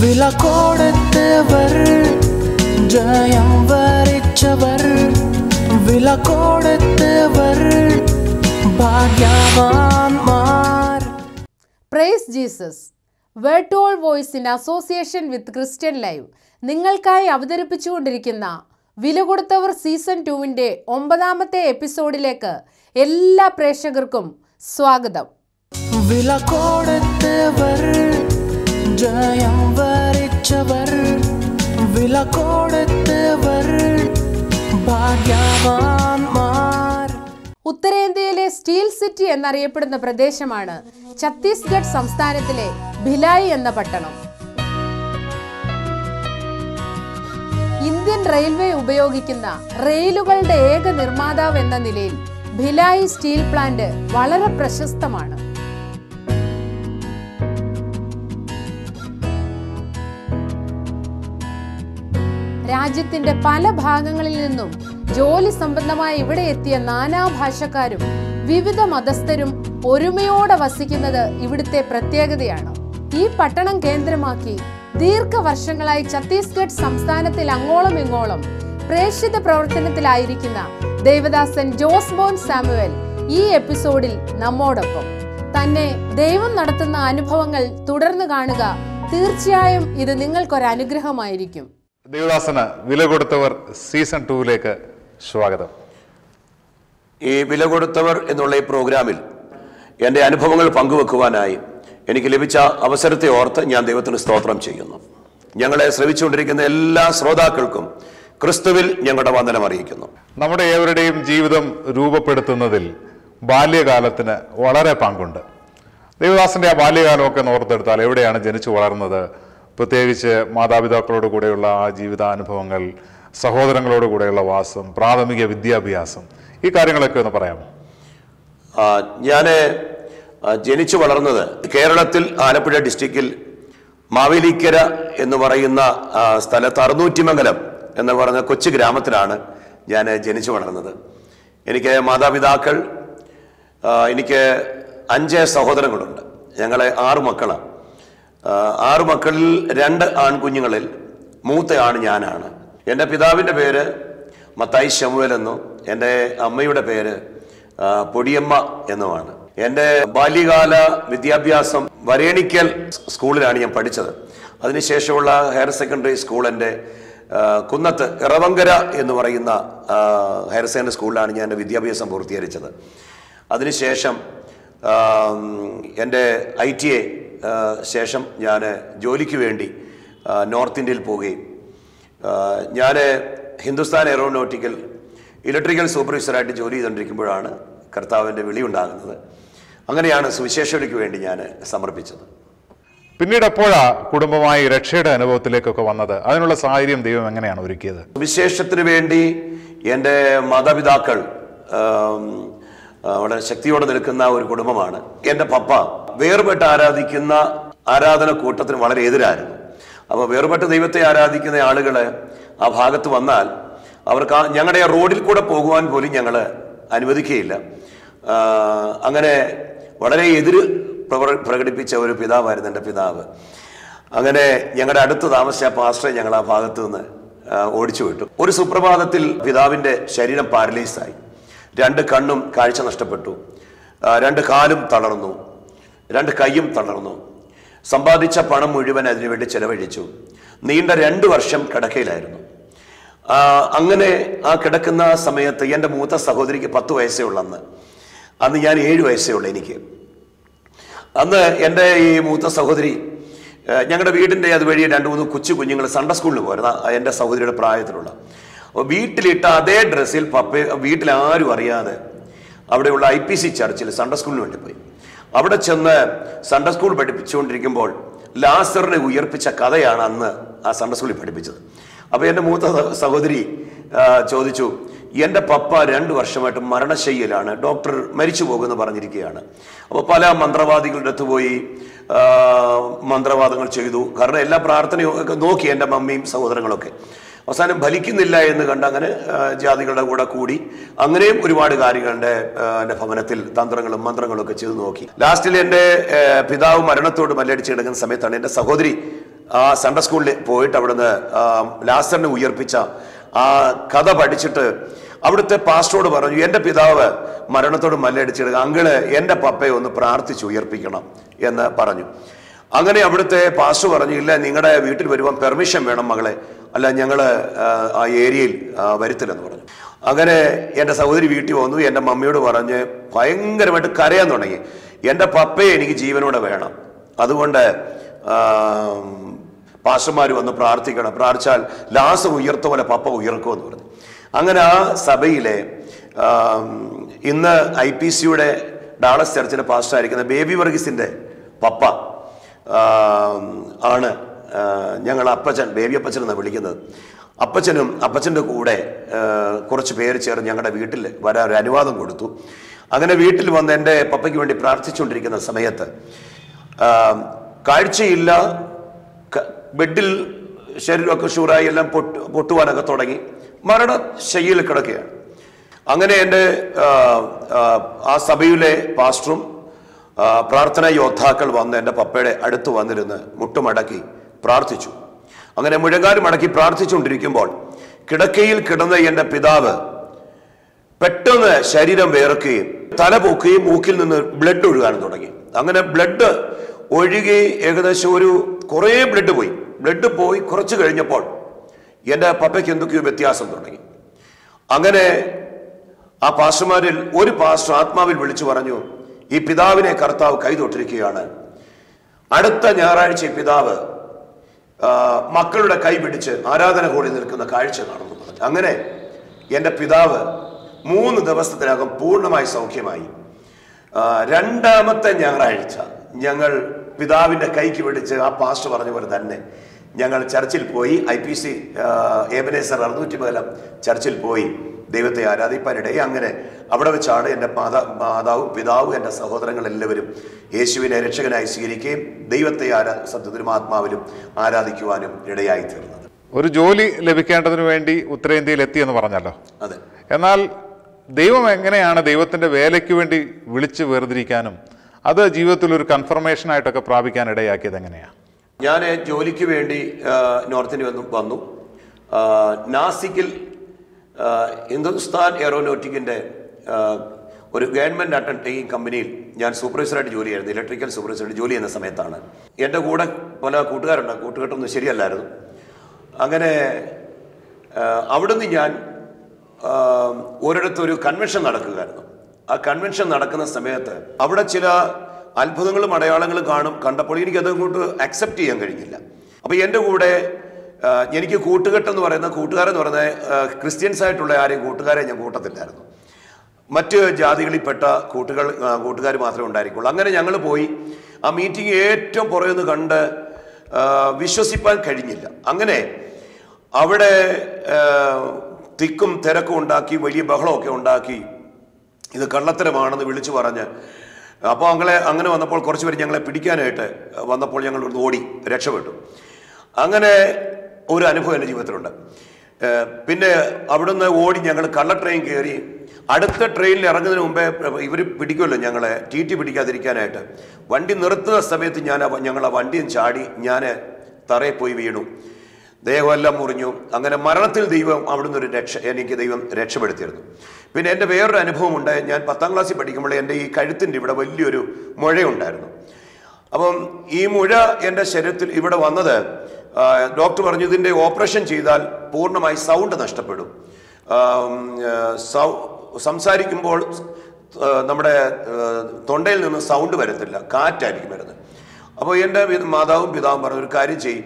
വില കൊടുത്തവർ ജയം വരിച്ചവർ വില കൊടുത്തവർ ഭാഗ്യവാന്മാർ praise Jesus world voice in association with Christian live നിങ്ങൾക്കായി അവതരിപ്പിച്ചുകൊണ്ടിരിക്കുന്ന വില കൊടുത്തവർ സീസൺ ടുവിൻ്റെ ഒമ്പതാമത്തെ എപ്പിസോഡിലേക്ക് എല്ലാ പ്രേക്ഷകർക്കും സ്വാഗതം വില കൊടുത്തവർ ജയം വരിച്ചവർ വില കൊടുത്തവർ ഭാഗ്യവാന്മാർ ഉത്തരേന്ത്യയിലെ സ്റ്റീൽ സിറ്റി എന്നറിയപ്പെടുന്ന പ്രദേശമാണ് ഛത്തീസ്ഗഡ് സംസ്ഥാനത്തിലെ ഭിലായി എന്ന പട്ടണം ഇന്ത്യൻ റെയിൽവേ ഉപയോഗിക്കുന്ന റെയിലുകളുടെ ഏക നിർമ്മാതാവ് എന്ന നിലയിൽ ഭിലായി സ്റ്റീൽ പ്ലാന്റ് വളരെ പ്രശസ്തമാണ് രാജ്യത്തിന്റെ പല ഭാഗങ്ങളിൽ നിന്നും ജോലി സംബന്ധമായി ഇവിടെ എത്തിയ നാനാഭാഷക്കാരും വിവിധ മതസ്ഥരും ഒരുമയോടെ വസിക്കുന്നത് ഇവിടുത്തെ പ്രത്യേകതയാണ് ഈ പട്ടണം കേന്ദ്രമാക്കി ദീർഘവർഷങ്ങളായി ഛത്തീസ്ഗഡ് സംസ്ഥാനത്തിൽ അങ്ങോളം ഇങ്ങോളം പ്രേക്ഷിത പ്രവർത്തനത്തിലായിരിക്കുന്ന ദേവദാസൻ ജോസ് മോൻ സാമുവൽ ഈ എപ്പിസോഡിൽ നമ്മോടൊപ്പം തന്നെ ദൈവം നടത്തുന്ന അനുഭവങ്ങൾ തുടർന്ന് കാണുക തീർച്ചയായും ഇത് നിങ്ങൾക്കൊരു അനുഗ്രഹമായിരിക്കും ദേവദാസന് വില കൊടുത്തവർ സീസൺ ടൂവിലേക്ക് സ്വാഗതം ഈ വില കൊടുത്തവർ എന്നുള്ള ഈ പ്രോഗ്രാമിൽ എൻ്റെ അനുഭവങ്ങൾ പങ്കുവെക്കുവാനായി എനിക്ക് ലഭിച്ച അവസരത്തെ ഓർത്ത് ഞാൻ ദൈവത്തിന് സ്തോത്രം ചെയ്യുന്നു ഞങ്ങളെ ശ്രവിച്ചുകൊണ്ടിരിക്കുന്ന എല്ലാ ശ്രോതാക്കൾക്കും ക്രിസ്തുവിൽ ഞങ്ങളുടെ വന്ദനം അറിയിക്കുന്നു നമ്മുടെ ഏവരുടെയും ജീവിതം രൂപപ്പെടുത്തുന്നതിൽ ബാല്യകാലത്തിന് വളരെ പങ്കുണ്ട് ദേവദാസന്റെ ആ ബാല്യകാലമൊക്കെ ഓർത്തെടുത്താൽ എവിടെയാണ് ജനിച്ചു വളർന്നത് പ്രത്യേകിച്ച് മാതാപിതാക്കളോട് കൂടെയുള്ള ആ ജീവിതാനുഭവങ്ങൾ സഹോദരങ്ങളോട് കൂടെയുള്ള വാസം പ്രാഥമിക വിദ്യാഭ്യാസം ഈ കാര്യങ്ങളൊക്കെ ഒന്ന് പറയാമോ ഞാൻ ജനിച്ചു വളർന്നത് കേരളത്തിൽ ആലപ്പുഴ ഡിസ്ട്രിക്റ്റിൽ മാവേലിക്കര എന്ന് പറയുന്ന ആ, സ്ഥലത്ത് അറുന്നൂറ്റിമംഗലം എന്ന് പറയുന്ന കൊച്ചു ഗ്രാമത്തിലാണ് ഞാൻ ജനിച്ചു വളർന്നത് എനിക്ക് മാതാപിതാക്കൾ ആ, എനിക്ക് അഞ്ച് സഹോദരങ്ങളുണ്ട് ഞങ്ങളെ ആറ് മക്കളാണ് ആ, ആറ് മക്കളിൽ രണ്ട് ആൺകുഞ്ഞുങ്ങളിൽ മൂത്ത ആൺ ഞാനാണ് എൻ്റെ പിതാവിൻ്റെ പേര് മത്തായി ശമുവൽ എന്നും എൻ്റെ അമ്മയുടെ പേര് ആ, പൊടിയമ്മ എന്നുമാണ് എൻ്റെ ബാല്യകാല വിദ്യാഭ്യാസം വരേണിക്കൽ സ്കൂളിലാണ് ഞാൻ പഠിച്ചത് അതിനുശേഷമുള്ള ഹയർ സെക്കൻഡറി സ്കൂൾ എൻ്റെ ആ, കുന്നത്ത് ഇറവങ്കര എന്ന് പറയുന്ന ആ, ഹയർ സെക്കൻഡറി സ്കൂളിലാണ് ഞാൻ എൻ്റെ വിദ്യാഭ്യാസം പൂർത്തീകരിച്ചത് അതിനുശേഷം ആം, എൻ്റെ ഐ ടി എ ശേഷം ഞാൻ ജോലിക്ക് വേണ്ടി ആ, നോർത്ത് ഇന്ത്യയിൽ പോവുകയും ഞാൻ ഹിന്ദുസ്ഥാൻ എയറോനോട്ടിക്കൽ ഇലക്ട്രിക്കൽ സൂപ്പർവൈസറായിട്ട് ജോലി ചെയ്തുകൊണ്ടിരിക്കുമ്പോഴാണ് കർത്താവിൻ്റെ വിളി ഉണ്ടാകുന്നത് അങ്ങനെയാണ് സുവിശേഷതയ്ക്ക് വേണ്ടി ഞാൻ സമർപ്പിച്ചത് പിന്നീട് എപ്പോഴാ കുടുംബമായി രക്ഷയുടെ അനുഭവത്തിലേക്കൊക്കെ വന്നത് അതിനുള്ള സാഹചര്യം ദൈവം എങ്ങനെയാണ് ഒരുക്കിയത് സുവിശേഷത്തിന് വേണ്ടി എൻ്റെ മാതാപിതാക്കൾ ആം, ആ, വളരെ ശക്തിയോടെ നിൽക്കുന്ന ഒരു കുടുംബമാണ് എൻ്റെ പപ്പ വേർപെട്ട് ആരാധിക്കുന്ന ആരാധന കൂട്ടത്തിന് വളരെ എതിരായിരുന്നു അപ്പോൾ വേർപെട്ട് ദൈവത്തെ ആരാധിക്കുന്ന ആളുകൾ ആ ഭാഗത്ത് വന്നാൽ അവർക്ക് ആ ഞങ്ങളുടെ ആ റോഡിൽ കൂടെ പോകുവാൻ പോലും ഞങ്ങൾ അനുവദിക്കുകയില്ല ആ, അങ്ങനെ വളരെ എതിര് പ്രവർ- പ്രകടിപ്പിച്ച ഒരു പിതാവായിരുന്നു എൻ്റെ പിതാവ് അങ്ങനെ ഞങ്ങളുടെ അടുത്ത് താമസിച്ച പാസ്റ്ററെ ഞങ്ങൾ ആ ഭാഗത്ത് നിന്ന് ആ, ഓടിച്ചു വിട്ടു ഒരു സുപ്രഭാതത്തിൽ പിതാവിൻ്റെ ശരീരം പാരലൈസായി രണ്ട് കണ്ണും കാഴ്ച നഷ്ടപ്പെട്ടു ആ, രണ്ട് കാലും തളർന്നു രണ്ട് കൈയും തളർന്നു സമ്പാദിച്ച പണം മുഴുവൻ അതിനുവേണ്ടി ചെലവഴിച്ചു നീണ്ട രണ്ട് വർഷം കിടക്കയിലായിരുന്നു ആ, അങ്ങനെ ആ കിടക്കുന്ന സമയത്ത് എൻ്റെ മൂത്ത സഹോദരിക്ക് പത്ത് വയസ്സേ ഉള്ളൂ അന്ന് അന്ന് ഞാൻ ഏഴ് വയസ്സേ ഉള്ളൂ എനിക്ക് അന്ന് എൻ്റെ ഈ മൂത്ത സഹോദരി ഏഹ്, ഞങ്ങളുടെ വീടിൻ്റെ അതുവഴി രണ്ട് മൂന്ന് കൊച്ചു കുഞ്ഞുങ്ങൾ സൺഡേ സ്കൂളിൽ പോരുന്ന എൻ്റെ സഹോദരിയുടെ പ്രായത്തിലുള്ള അപ്പോൾ വീട്ടിലിട്ട അതേ ഡ്രസ്സിൽ പപ്പ വീട്ടിൽ ആരും അറിയാതെ അവിടെയുള്ള ഐ പി സി ചർച്ചിൽ സൺഡേ സ്കൂളിന് വേണ്ടി പോയി അവിടെ ചെന്ന് സൺഡേ സ്കൂൾ പഠിപ്പിച്ചുകൊണ്ടിരിക്കുമ്പോൾ ലാസറിനെ ഉയർപ്പിച്ച കഥയാണ് അന്ന് ആ സൺഡേ സ്കൂളിൽ പഠിപ്പിച്ചത് അപ്പോൾ എൻ്റെ മൂത്ത സഹ- സഹോദരി ആ, ചോദിച്ചു എൻ്റെ പപ്പ രണ്ട് വർഷമായിട്ട് മരണശയ്യയിലാണ് ഡോക്ടർ മരിച്ചു പോകുമെന്ന് പറഞ്ഞിരിക്കുകയാണ് അപ്പോൾ പല മന്ത്രവാദികളുടെ അടുത്ത് പോയി ആ, മന്ത്രവാദങ്ങൾ ചെയ്തു കാരണം എല്ലാ പ്രാർത്ഥനയും ഒക്കെ നോക്കി എൻ്റെ മമ്മിയും സഹോദരങ്ങളൊക്കെ അവസാനം ഫലിക്കുന്നില്ല എന്ന് കണ്ട് അങ്ങനെ ആ, ജാതികളുടെ കൂടെ കൂടി അങ്ങനെയും ഒരുപാട് കാര്യങ്ങളുടെ ആ, എൻ്റെ ഭവനത്തിൽ തന്ത്രങ്ങളും മന്ത്രങ്ങളും ഒക്കെ ചെയ്തു നോക്കി ലാസ്റ്റിൽ എൻ്റെ ആ, പിതാവ് മരണത്തോട് മല്ലടിച്ച് കിടക്കുന്ന സമയത്താണ് എൻ്റെ സഹോദരി ആ സൺഡേ സ്കൂളിൽ പോയിട്ട് അവിടുന്ന് ആ, ലാസറിനെ ഉയർപ്പിച്ച ആ കഥ പഠിച്ചിട്ട് അവിടുത്തെ പാസ്റ്ററോട് പറഞ്ഞു എൻ്റെ പിതാവ് മരണത്തോട് മല്ലടിച്ചിടുക അങ്കിള് എൻ്റെ പപ്പയെ ഒന്ന് പ്രാർത്ഥിച്ച് ഉയർപ്പിക്കണം എന്ന് പറഞ്ഞു അങ്ങനെ അവിടുത്തെ പാസ്റ്റർ പറഞ്ഞു ഇല്ല നിങ്ങളുടെ വീട്ടിൽ വരുവാൻ പെർമിഷൻ വേണം മകളെ അല്ല ഞങ്ങൾ ആ ഏരിയയിൽ ആ, വരുത്തില്ലെന്ന് പറഞ്ഞു അങ്ങനെ എൻ്റെ സഹോദരി വീട്ടിൽ വന്നു എൻ്റെ മമ്മിയോട് പറഞ്ഞ് ഭയങ്കരമായിട്ട് കരയാൻ തുടങ്ങി എൻ്റെ പപ്പയെ എനിക്ക് ജീവനോടെ വേണം അതുകൊണ്ട് പാസ്റ്റർമാർ വന്ന് പ്രാർത്ഥിക്കണം പ്രാർത്ഥിച്ചാൽ ലാസർ ഉയർത്ത പോലെ പപ്പ ഉയർക്കുമെന്ന് പറഞ്ഞു അങ്ങനെ ആ സഭയിലെ ആം, ഇന്ന് ഐ പി സിയുടെ ഡാളസ് ചർച്ചിലെ പാസ്റ്റർ ആയിരിക്കുന്ന ബേബി വർഗീസിന്റെ പപ്പ ആം, ആണ് ആ, ഞങ്ങൾ അപ്പച്ചൻ ബേബി അപ്പച്ചൻ എന്നാണ് വിളിക്കുന്നത് അപ്പച്ചനും അപ്പച്ചൻ്റെ കൂടെ ആ, കുറച്ച് പേര് ചേർന്ന് ഞങ്ങളുടെ വീട്ടിൽ വരാൻ ഒരു അനുവാദം കൊടുത്തു അങ്ങനെ വീട്ടിൽ വന്ന് എൻ്റെ പപ്പയ്ക്ക് വേണ്ടി പ്രാർത്ഥിച്ചുകൊണ്ടിരിക്കുന്ന സമയത്ത് ആ, കാഴ്ചയില്ല ക- ബെഡിൽ ശരീരമൊക്കെ ഷൂറായി എല്ലാം പൊട്ട് പൊട്ടുവാനൊക്കെ തുടങ്ങി മരണശയ്യയിൽ കിടക്കുകയാണ് അങ്ങനെ എൻ്റെ ആ, ആ, ആ സഭയിലെ പാസ്റ്ററും ആ, പ്രാർത്ഥനാ യോദ്ധാക്കൾ വന്ന് എൻ്റെ പപ്പയുടെ അടുത്ത് വന്നിരുന്ന് മുട്ടുമടക്കി പ്രാർത്ഥിച്ചു അങ്ങനെ മുഴങ്കാലും മടക്കി പ്രാർത്ഥിച്ചുകൊണ്ടിരിക്കുമ്പോൾ കിടക്കയിൽ കിടന്ന എൻ്റെ പിതാവ് പെട്ടെന്ന് ശരീരം വേർക്കുകയും തല പൊക്കുകയും മൂക്കിൽ നിന്ന് ബ്ലഡ് ഒഴുകാൻ തുടങ്ങി അങ്ങനെ ബ്ലഡ് ഒഴുകി ഏകദേശം ഒരു കുറേ ബ്ലഡ് പോയി ബ്ലഡ് പോയി കുറച്ച് കഴിഞ്ഞപ്പോൾ എൻ്റെ പപ്പയ്ക്ക് എന്തൊക്കെയോ വ്യത്യാസം തുടങ്ങി അങ്ങനെ ആ പാസ്റ്റർമാരിൽ ഒരു പാസ്റ്റർ ആത്മാവിൽ വിളിച്ചു പറഞ്ഞു ഈ പിതാവിനെ കർത്താവ് കൈതൊട്ടിരിക്കുകയാണ് അടുത്ത ഞായറാഴ്ച ഈ പിതാവ് ആ, മക്കളുടെ കൈ പിടിച്ച് ആരാധന കൂടി നിൽക്കുന്ന കാഴ്ച കാണുന്നു പറഞ്ഞു അങ്ങനെ എൻ്റെ പിതാവ് മൂന്ന് ദിവസത്തിനകം പൂർണ്ണമായി സൗഖ്യമായി ആ, രണ്ടാമത്തെ ഞായറാഴ്ച ഞങ്ങൾ പിതാവിൻ്റെ കൈക്ക് പിടിച്ച് ആ പാസ്റ്റർ പറഞ്ഞ പോലെ തന്നെ ഞങ്ങൾ ചർച്ചിൽ പോയി ഐ പി സി ഏബനേസർ അറുന്നൂറ്റി പകലം ചർച്ചിൽ പോയി ദൈവത്തെ ആരാധിപ്പാനിടയെ അങ്ങനെ അവിടെ വെച്ചാണ് എൻ്റെ മാതാ മാതാവും പിതാവും എൻ്റെ സഹോദരങ്ങൾ എല്ലാവരും യേശുവിനെ രക്ഷകനായി സ്വീകരിക്കുകയും ദൈവത്തെ ആരാ സത്യത്തിലും ആത്മാവിലും ആരാധിക്കുവാനും ഇടയായി തീർന്നത് ഒരു ജോലി ലഭിക്കേണ്ടതിന് വേണ്ടി ഉത്തരേന്ത്യയിൽ എത്തിയെന്ന് പറഞ്ഞല്ലോ അതെ എന്നാൽ ദൈവം എങ്ങനെയാണ് ദൈവത്തിൻ്റെ വേലയ്ക്ക് വേണ്ടി വിളിച്ച് വേർതിരിക്കാനും അത് ജീവിതത്തിൽ ഒരു കൺഫർമേഷൻ ആയിട്ടൊക്കെ പ്രാപിക്കാൻ ഇടയാക്കിയത് എങ്ങനെയാണ് ഞാൻ ജോലിക്ക് വേണ്ടി ആ, നോർത്തിന് വന്നു വന്നു ആ, നാസിക്കിൽ ആ, ഹിന്ദുസ്ഥാൻ എയറോനോട്ടിക്കിൻ്റെ ആ, ഒരു ഗവൺമെൻറ് അണ്ടർടേക്കിംഗ് കമ്പനിയിൽ ഞാൻ സൂപ്പർവൈസറായിട്ട് ജോലി ചെയ്യുന്നു ഇലക്ട്രിക്കൽ സൂപ്പർവൈസറായിട്ട് ജോലി ചെയ്യുന്ന സമയത്താണ് എൻ്റെ കൂടെ പല കൂട്ടുകാരുണ്ട് കൂട്ടുകെട്ടൊന്നും ശരിയല്ലായിരുന്നു അങ്ങനെ ആ, അവിടുന്ന് ഞാൻ ആ, ഒരിടത്തൊരു കൺവെൻഷൻ നടക്കുകയായിരുന്നു ആ കൺവെൻഷൻ നടക്കുന്ന സമയത്ത് അവിടെ ചില അത്ഭുതങ്ങളും അടയാളങ്ങളും കാണും കണ്ടപ്പോൾ എനിക്ക് അതങ്ങോട്ട് അക്സെപ്റ്റ് ചെയ്യാൻ കഴിഞ്ഞില്ല അപ്പോൾ എൻ്റെ കൂടെ ആ, എനിക്ക് കൂട്ടുകെട്ടെന്ന് പറയുന്ന കൂട്ടുകാരെന്ന് പറയുന്ന ആ, ക്രിസ്ത്യൻസ് ആയിട്ടുള്ള ആരെയും കൂട്ടുകാരെ ഞാൻ കൂട്ടത്തില്ലായിരുന്നു മറ്റ് ജാതികളിൽപ്പെട്ട കൂട്ടുകൾ കൂട്ടുകാർ മാത്രമേ ഉണ്ടായിരിക്കുള്ളൂ അങ്ങനെ ഞങ്ങൾ പോയി ആ മീറ്റിംഗ് ഏറ്റവും പുറകെ നിന്ന് കണ്ട് ആ, വിശ്വസിപ്പാൻ കഴിഞ്ഞില്ല അങ്ങനെ അവിടെ ആ, തിക്കും തിരക്കും ഉണ്ടാക്കി വലിയ ബഹളമൊക്കെ ഉണ്ടാക്കി ഇത് കള്ളത്തരമാണെന്ന് വിളിച്ചു പറഞ്ഞ് അപ്പോൾ അങ്ങനെ അങ്ങനെ വന്നപ്പോൾ കുറച്ച് പേര് ഞങ്ങളെ പിടിക്കാനായിട്ട് വന്നപ്പോൾ ഞങ്ങൾ ഇവിടുന്ന് ഓടി രക്ഷപ്പെട്ടു അങ്ങനെ ഒരു അനുഭവം എൻ്റെ ജീവിതത്തിലുണ്ട് ഏഹ് പിന്നെ അവിടുന്ന് ഓടി ഞങ്ങൾ കള്ള ട്രെയിൻ കയറി അടുത്ത ട്രെയിനിൽ ഇറങ്ങുന്നതിന് മുമ്പേ ഇവർ പിടിക്കുമല്ലോ ഞങ്ങളെ ടി ടി പിടിക്കാതിരിക്കാനായിട്ട് വണ്ടി നിർത്തുന്ന സമയത്ത് ഞാൻ ആ വ- ഞങ്ങൾ ആ വണ്ടിയും ചാടി ഞാൻ തറയിൽ പോയി വീണു ദേഹമെല്ലാം മുറിഞ്ഞു അങ്ങനെ മരണത്തിൽ ദൈവം അവിടുന്ന് ഒരു രക്ഷ എനിക്ക് ദൈവം രക്ഷപ്പെടുത്തിയിരുന്നു പിന്നെ എൻ്റെ വേറൊരു അനുഭവമുണ്ട് ഞാൻ പത്താം ക്ലാസ്സിൽ പഠിക്കുമ്പോൾ എൻ്റെ ഈ കഴുത്തിൻ്റെ ഇവിടെ വലിയൊരു മുഴയുണ്ടായിരുന്നു അപ്പം ഈ മുഴ എൻ്റെ ശരീരത്തിൽ ഇവിടെ വന്നത് ആ, ഡോക്ടർ പറഞ്ഞു ഇതിൻ്റെ ഓപ്പറേഷൻ ചെയ്താൽ പൂർണ്ണമായി സൗണ്ട് നഷ്ടപ്പെടും ആം, ആ, സൗ- സംസാരിക്കുമ്പോൾ ആ, നമ്മുടെ ആ, തൊണ്ടയിൽ നിന്ന് സൗണ്ട് വരത്തില്ല കാറ്റായിരിക്കും വരുന്നത് അപ്പോൾ എൻ്റെ പി- മാതാവും പിതാവും പറഞ്ഞു ഒരു കാര്യം ചെയ്യും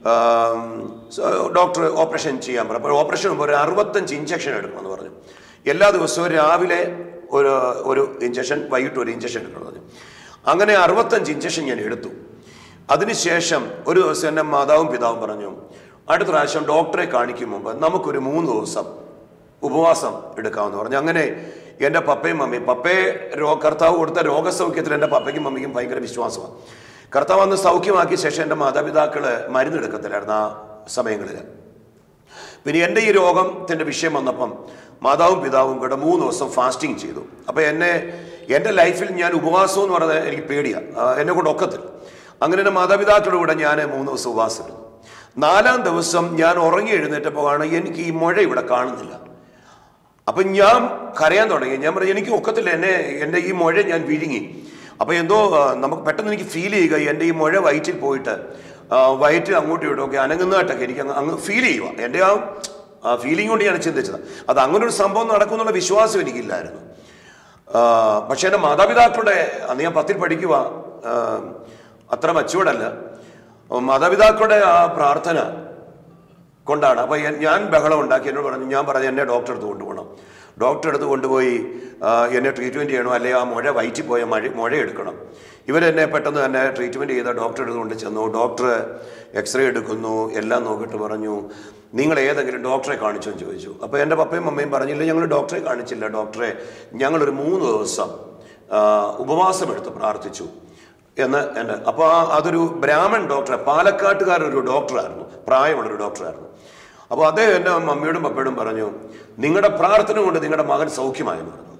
ഡോക്ടർ ഓപ്പറേഷൻ ചെയ്യാൻ പറഞ്ഞു അപ്പോൾ ഓപ്പറേഷൻ മുമ്പ് ഒരു അറുപത്തഞ്ച് ഇഞ്ചക്ഷൻ എടുക്കണമെന്ന് പറഞ്ഞു എല്ലാ ദിവസവും രാവിലെ ഒരു ഒരു ഇഞ്ചക്ഷൻ വൈകിട്ട് ഒരു ഇഞ്ചക്ഷൻ എടുക്കണമെന്ന് പറഞ്ഞു അങ്ങനെ അറുപത്തഞ്ച് ഇഞ്ചക്ഷൻ ഞാൻ എടുത്തു അതിനുശേഷം ഒരു ദിവസം എൻ്റെ മാതാവും പിതാവും പറഞ്ഞു അടുത്ത പ്രാവശ്യം ഡോക്ടറെ കാണിക്കും മുമ്പ് നമുക്കൊരു മൂന്ന് ദിവസം ഉപവാസം എടുക്കാമെന്ന് പറഞ്ഞു അങ്ങനെ എൻ്റെ പപ്പയും മമ്മിയും പപ്പയെ രോ കർത്താവ് കൊടുത്ത രോഗസൗഖ്യത്തിൽ എൻ്റെ പപ്പയ്ക്കും മമ്മിക്കും ഭയങ്കര വിശ്വാസമാണ് കർത്താവ് അന്ന് സൗഖ്യമാക്കിയ ശേഷം എൻ്റെ മാതാപിതാക്കള് മരുന്നെടുക്കത്തില്ലായിരുന്നു ആ സമയങ്ങളിൽ പിന്നെ എൻ്റെ ഈ രോഗത്തിൻ്റെ വിഷയം വന്നപ്പം മാതാവും പിതാവും കൂടെ മൂന്ന് ദിവസം ഫാസ്റ്റിംഗ് ചെയ്തു അപ്പോൾ എന്നെ എൻ്റെ ലൈഫിൽ ഞാൻ ഉപവാസം എന്ന് പറയുന്നത് എനിക്ക് പേടിയാണ് എന്നെ കൊണ്ട് ഒക്കത്തില്ല അങ്ങനെ എൻ്റെ മാതാപിതാക്കളുടെ കൂടെ ഞാൻ മൂന്ന് ദിവസം ഉപവാസമായിരുന്നു നാലാം ദിവസം ഞാൻ ഉറങ്ങി എഴുന്നേറ്റപ്പോഴാണ് എനിക്ക് ഈ മുഴ ഇവിടെ കാണുന്നില്ല അപ്പം ഞാൻ കരയാൻ തുടങ്ങി ഞാൻ പറഞ്ഞു എനിക്ക് ഒക്കത്തില്ല എന്നെ എൻ്റെ ഈ മുഴ ഞാൻ വിഴുങ്ങി അപ്പോൾ എന്തോ ആ, നമുക്ക് പെട്ടെന്ന് എനിക്ക് ഫീൽ ചെയ്യുക എൻ്റെ ഈ മുഴ വയറ്റിൽ പോയിട്ട് ആ, വയറ്റിൽ അങ്ങോട്ടും ഇങ്ങോട്ടും ഒക്കെ അനങ്ങുന്നതായിട്ടൊക്കെ എനിക്ക് അങ്ങ് അങ്ങ് ഫീൽ ചെയ്യുക എൻ്റെ ആ ഫീലിംഗ് കൊണ്ട് ഞാൻ ചിന്തിച്ചത് അത് അങ്ങനെ ഒരു സംഭവം നടക്കുമെന്നുള്ള വിശ്വാസം എനിക്കില്ലായിരുന്നു ആ, പക്ഷേ എൻ്റെ മാതാപിതാക്കളുടെ അന്ന് ഞാൻ പത്തിൽ പഠിക്കുക ആ, അത്ര മച്ചുവടല്ല മാതാപിതാക്കളുടെ ആ പ്രാർത്ഥന കൊണ്ടാണ് അപ്പോൾ ഞാൻ ബഹളം ഉണ്ടാക്കി എന്നോട് പറഞ്ഞു ഞാൻ പറഞ്ഞു എന്നെ ഡോക്ടർ അടുത്ത് കൊണ്ടുപോകണം ഡോക്ടർ അടുത്ത് കൊണ്ടുപോയി ആ, എന്നെ ട്രീറ്റ്മെൻറ്റ് ചെയ്യണം അല്ലെങ്കിൽ ആ മുഴ വയറ്റിൽ പോയ മഴ മുഴ എടുക്കണം ഇവരെന്നെ പെട്ടെന്ന് തന്നെ ട്രീറ്റ്മെൻറ്റ് ചെയ്ത ഡോക്ടർ അടുത്ത് കൊണ്ട് ചെന്നു ഡോക്ടർ എക്സ്റേ എടുക്കുന്നു എല്ലാം നോക്കിയിട്ട് പറഞ്ഞു നിങ്ങൾ ഏതെങ്കിലും ഡോക്ടറെ കാണിച്ചോ എന്ന് ചോദിച്ചു അപ്പോൾ എൻ്റെ പപ്പയും അമ്മയും പറഞ്ഞില്ല ഞങ്ങൾ ഡോക്ടറെ കാണിച്ചില്ല ഡോക്ടറെ ഞങ്ങളൊരു മൂന്ന് ദിവസം ആ, ഉപവാസം എടുത്ത് പ്രാർത്ഥിച്ചു എന്ന് എൻ്റെ അപ്പോൾ ആ അതൊരു ബ്രാഹ്മൺ ഡോക്ടർ പാലക്കാട്ടുകാരൊരു ഡോക്ടറായിരുന്നു പ്രായമുള്ളൊരു ഡോക്ടറായിരുന്നു അപ്പോൾ അദ്ദേഹം എൻ്റെ മമ്മിയോടും പപ്പയോടും പറഞ്ഞു നിങ്ങളുടെ പ്രാർത്ഥന കൊണ്ട് നിങ്ങളുടെ മകൻ സൗഖ്യമായെന്ന് പറഞ്ഞു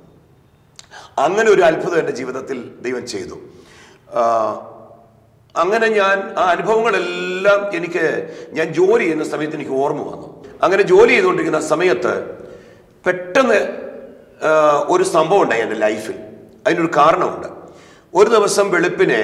അങ്ങനെ ഒരു അത്ഭുതം എൻ്റെ ജീവിതത്തിൽ ദൈവം ചെയ്തു ആ, അങ്ങനെ ഞാൻ ആ അനുഭവങ്ങളെല്ലാം എനിക്ക് ഞാൻ ജോലി ചെയ്യുന്ന സമയത്ത് എനിക്ക് ഓർമ്മ വന്നു അങ്ങനെ ജോലി ചെയ്തുകൊണ്ടിരിക്കുന്ന സമയത്ത് പെട്ടെന്ന് ആ, ഒരു സംഭവം ഉണ്ടായി എൻ്റെ ലൈഫിൽ അതിനൊരു കാരണമുണ്ട് ഒരു ദിവസം വെളുപ്പിനെ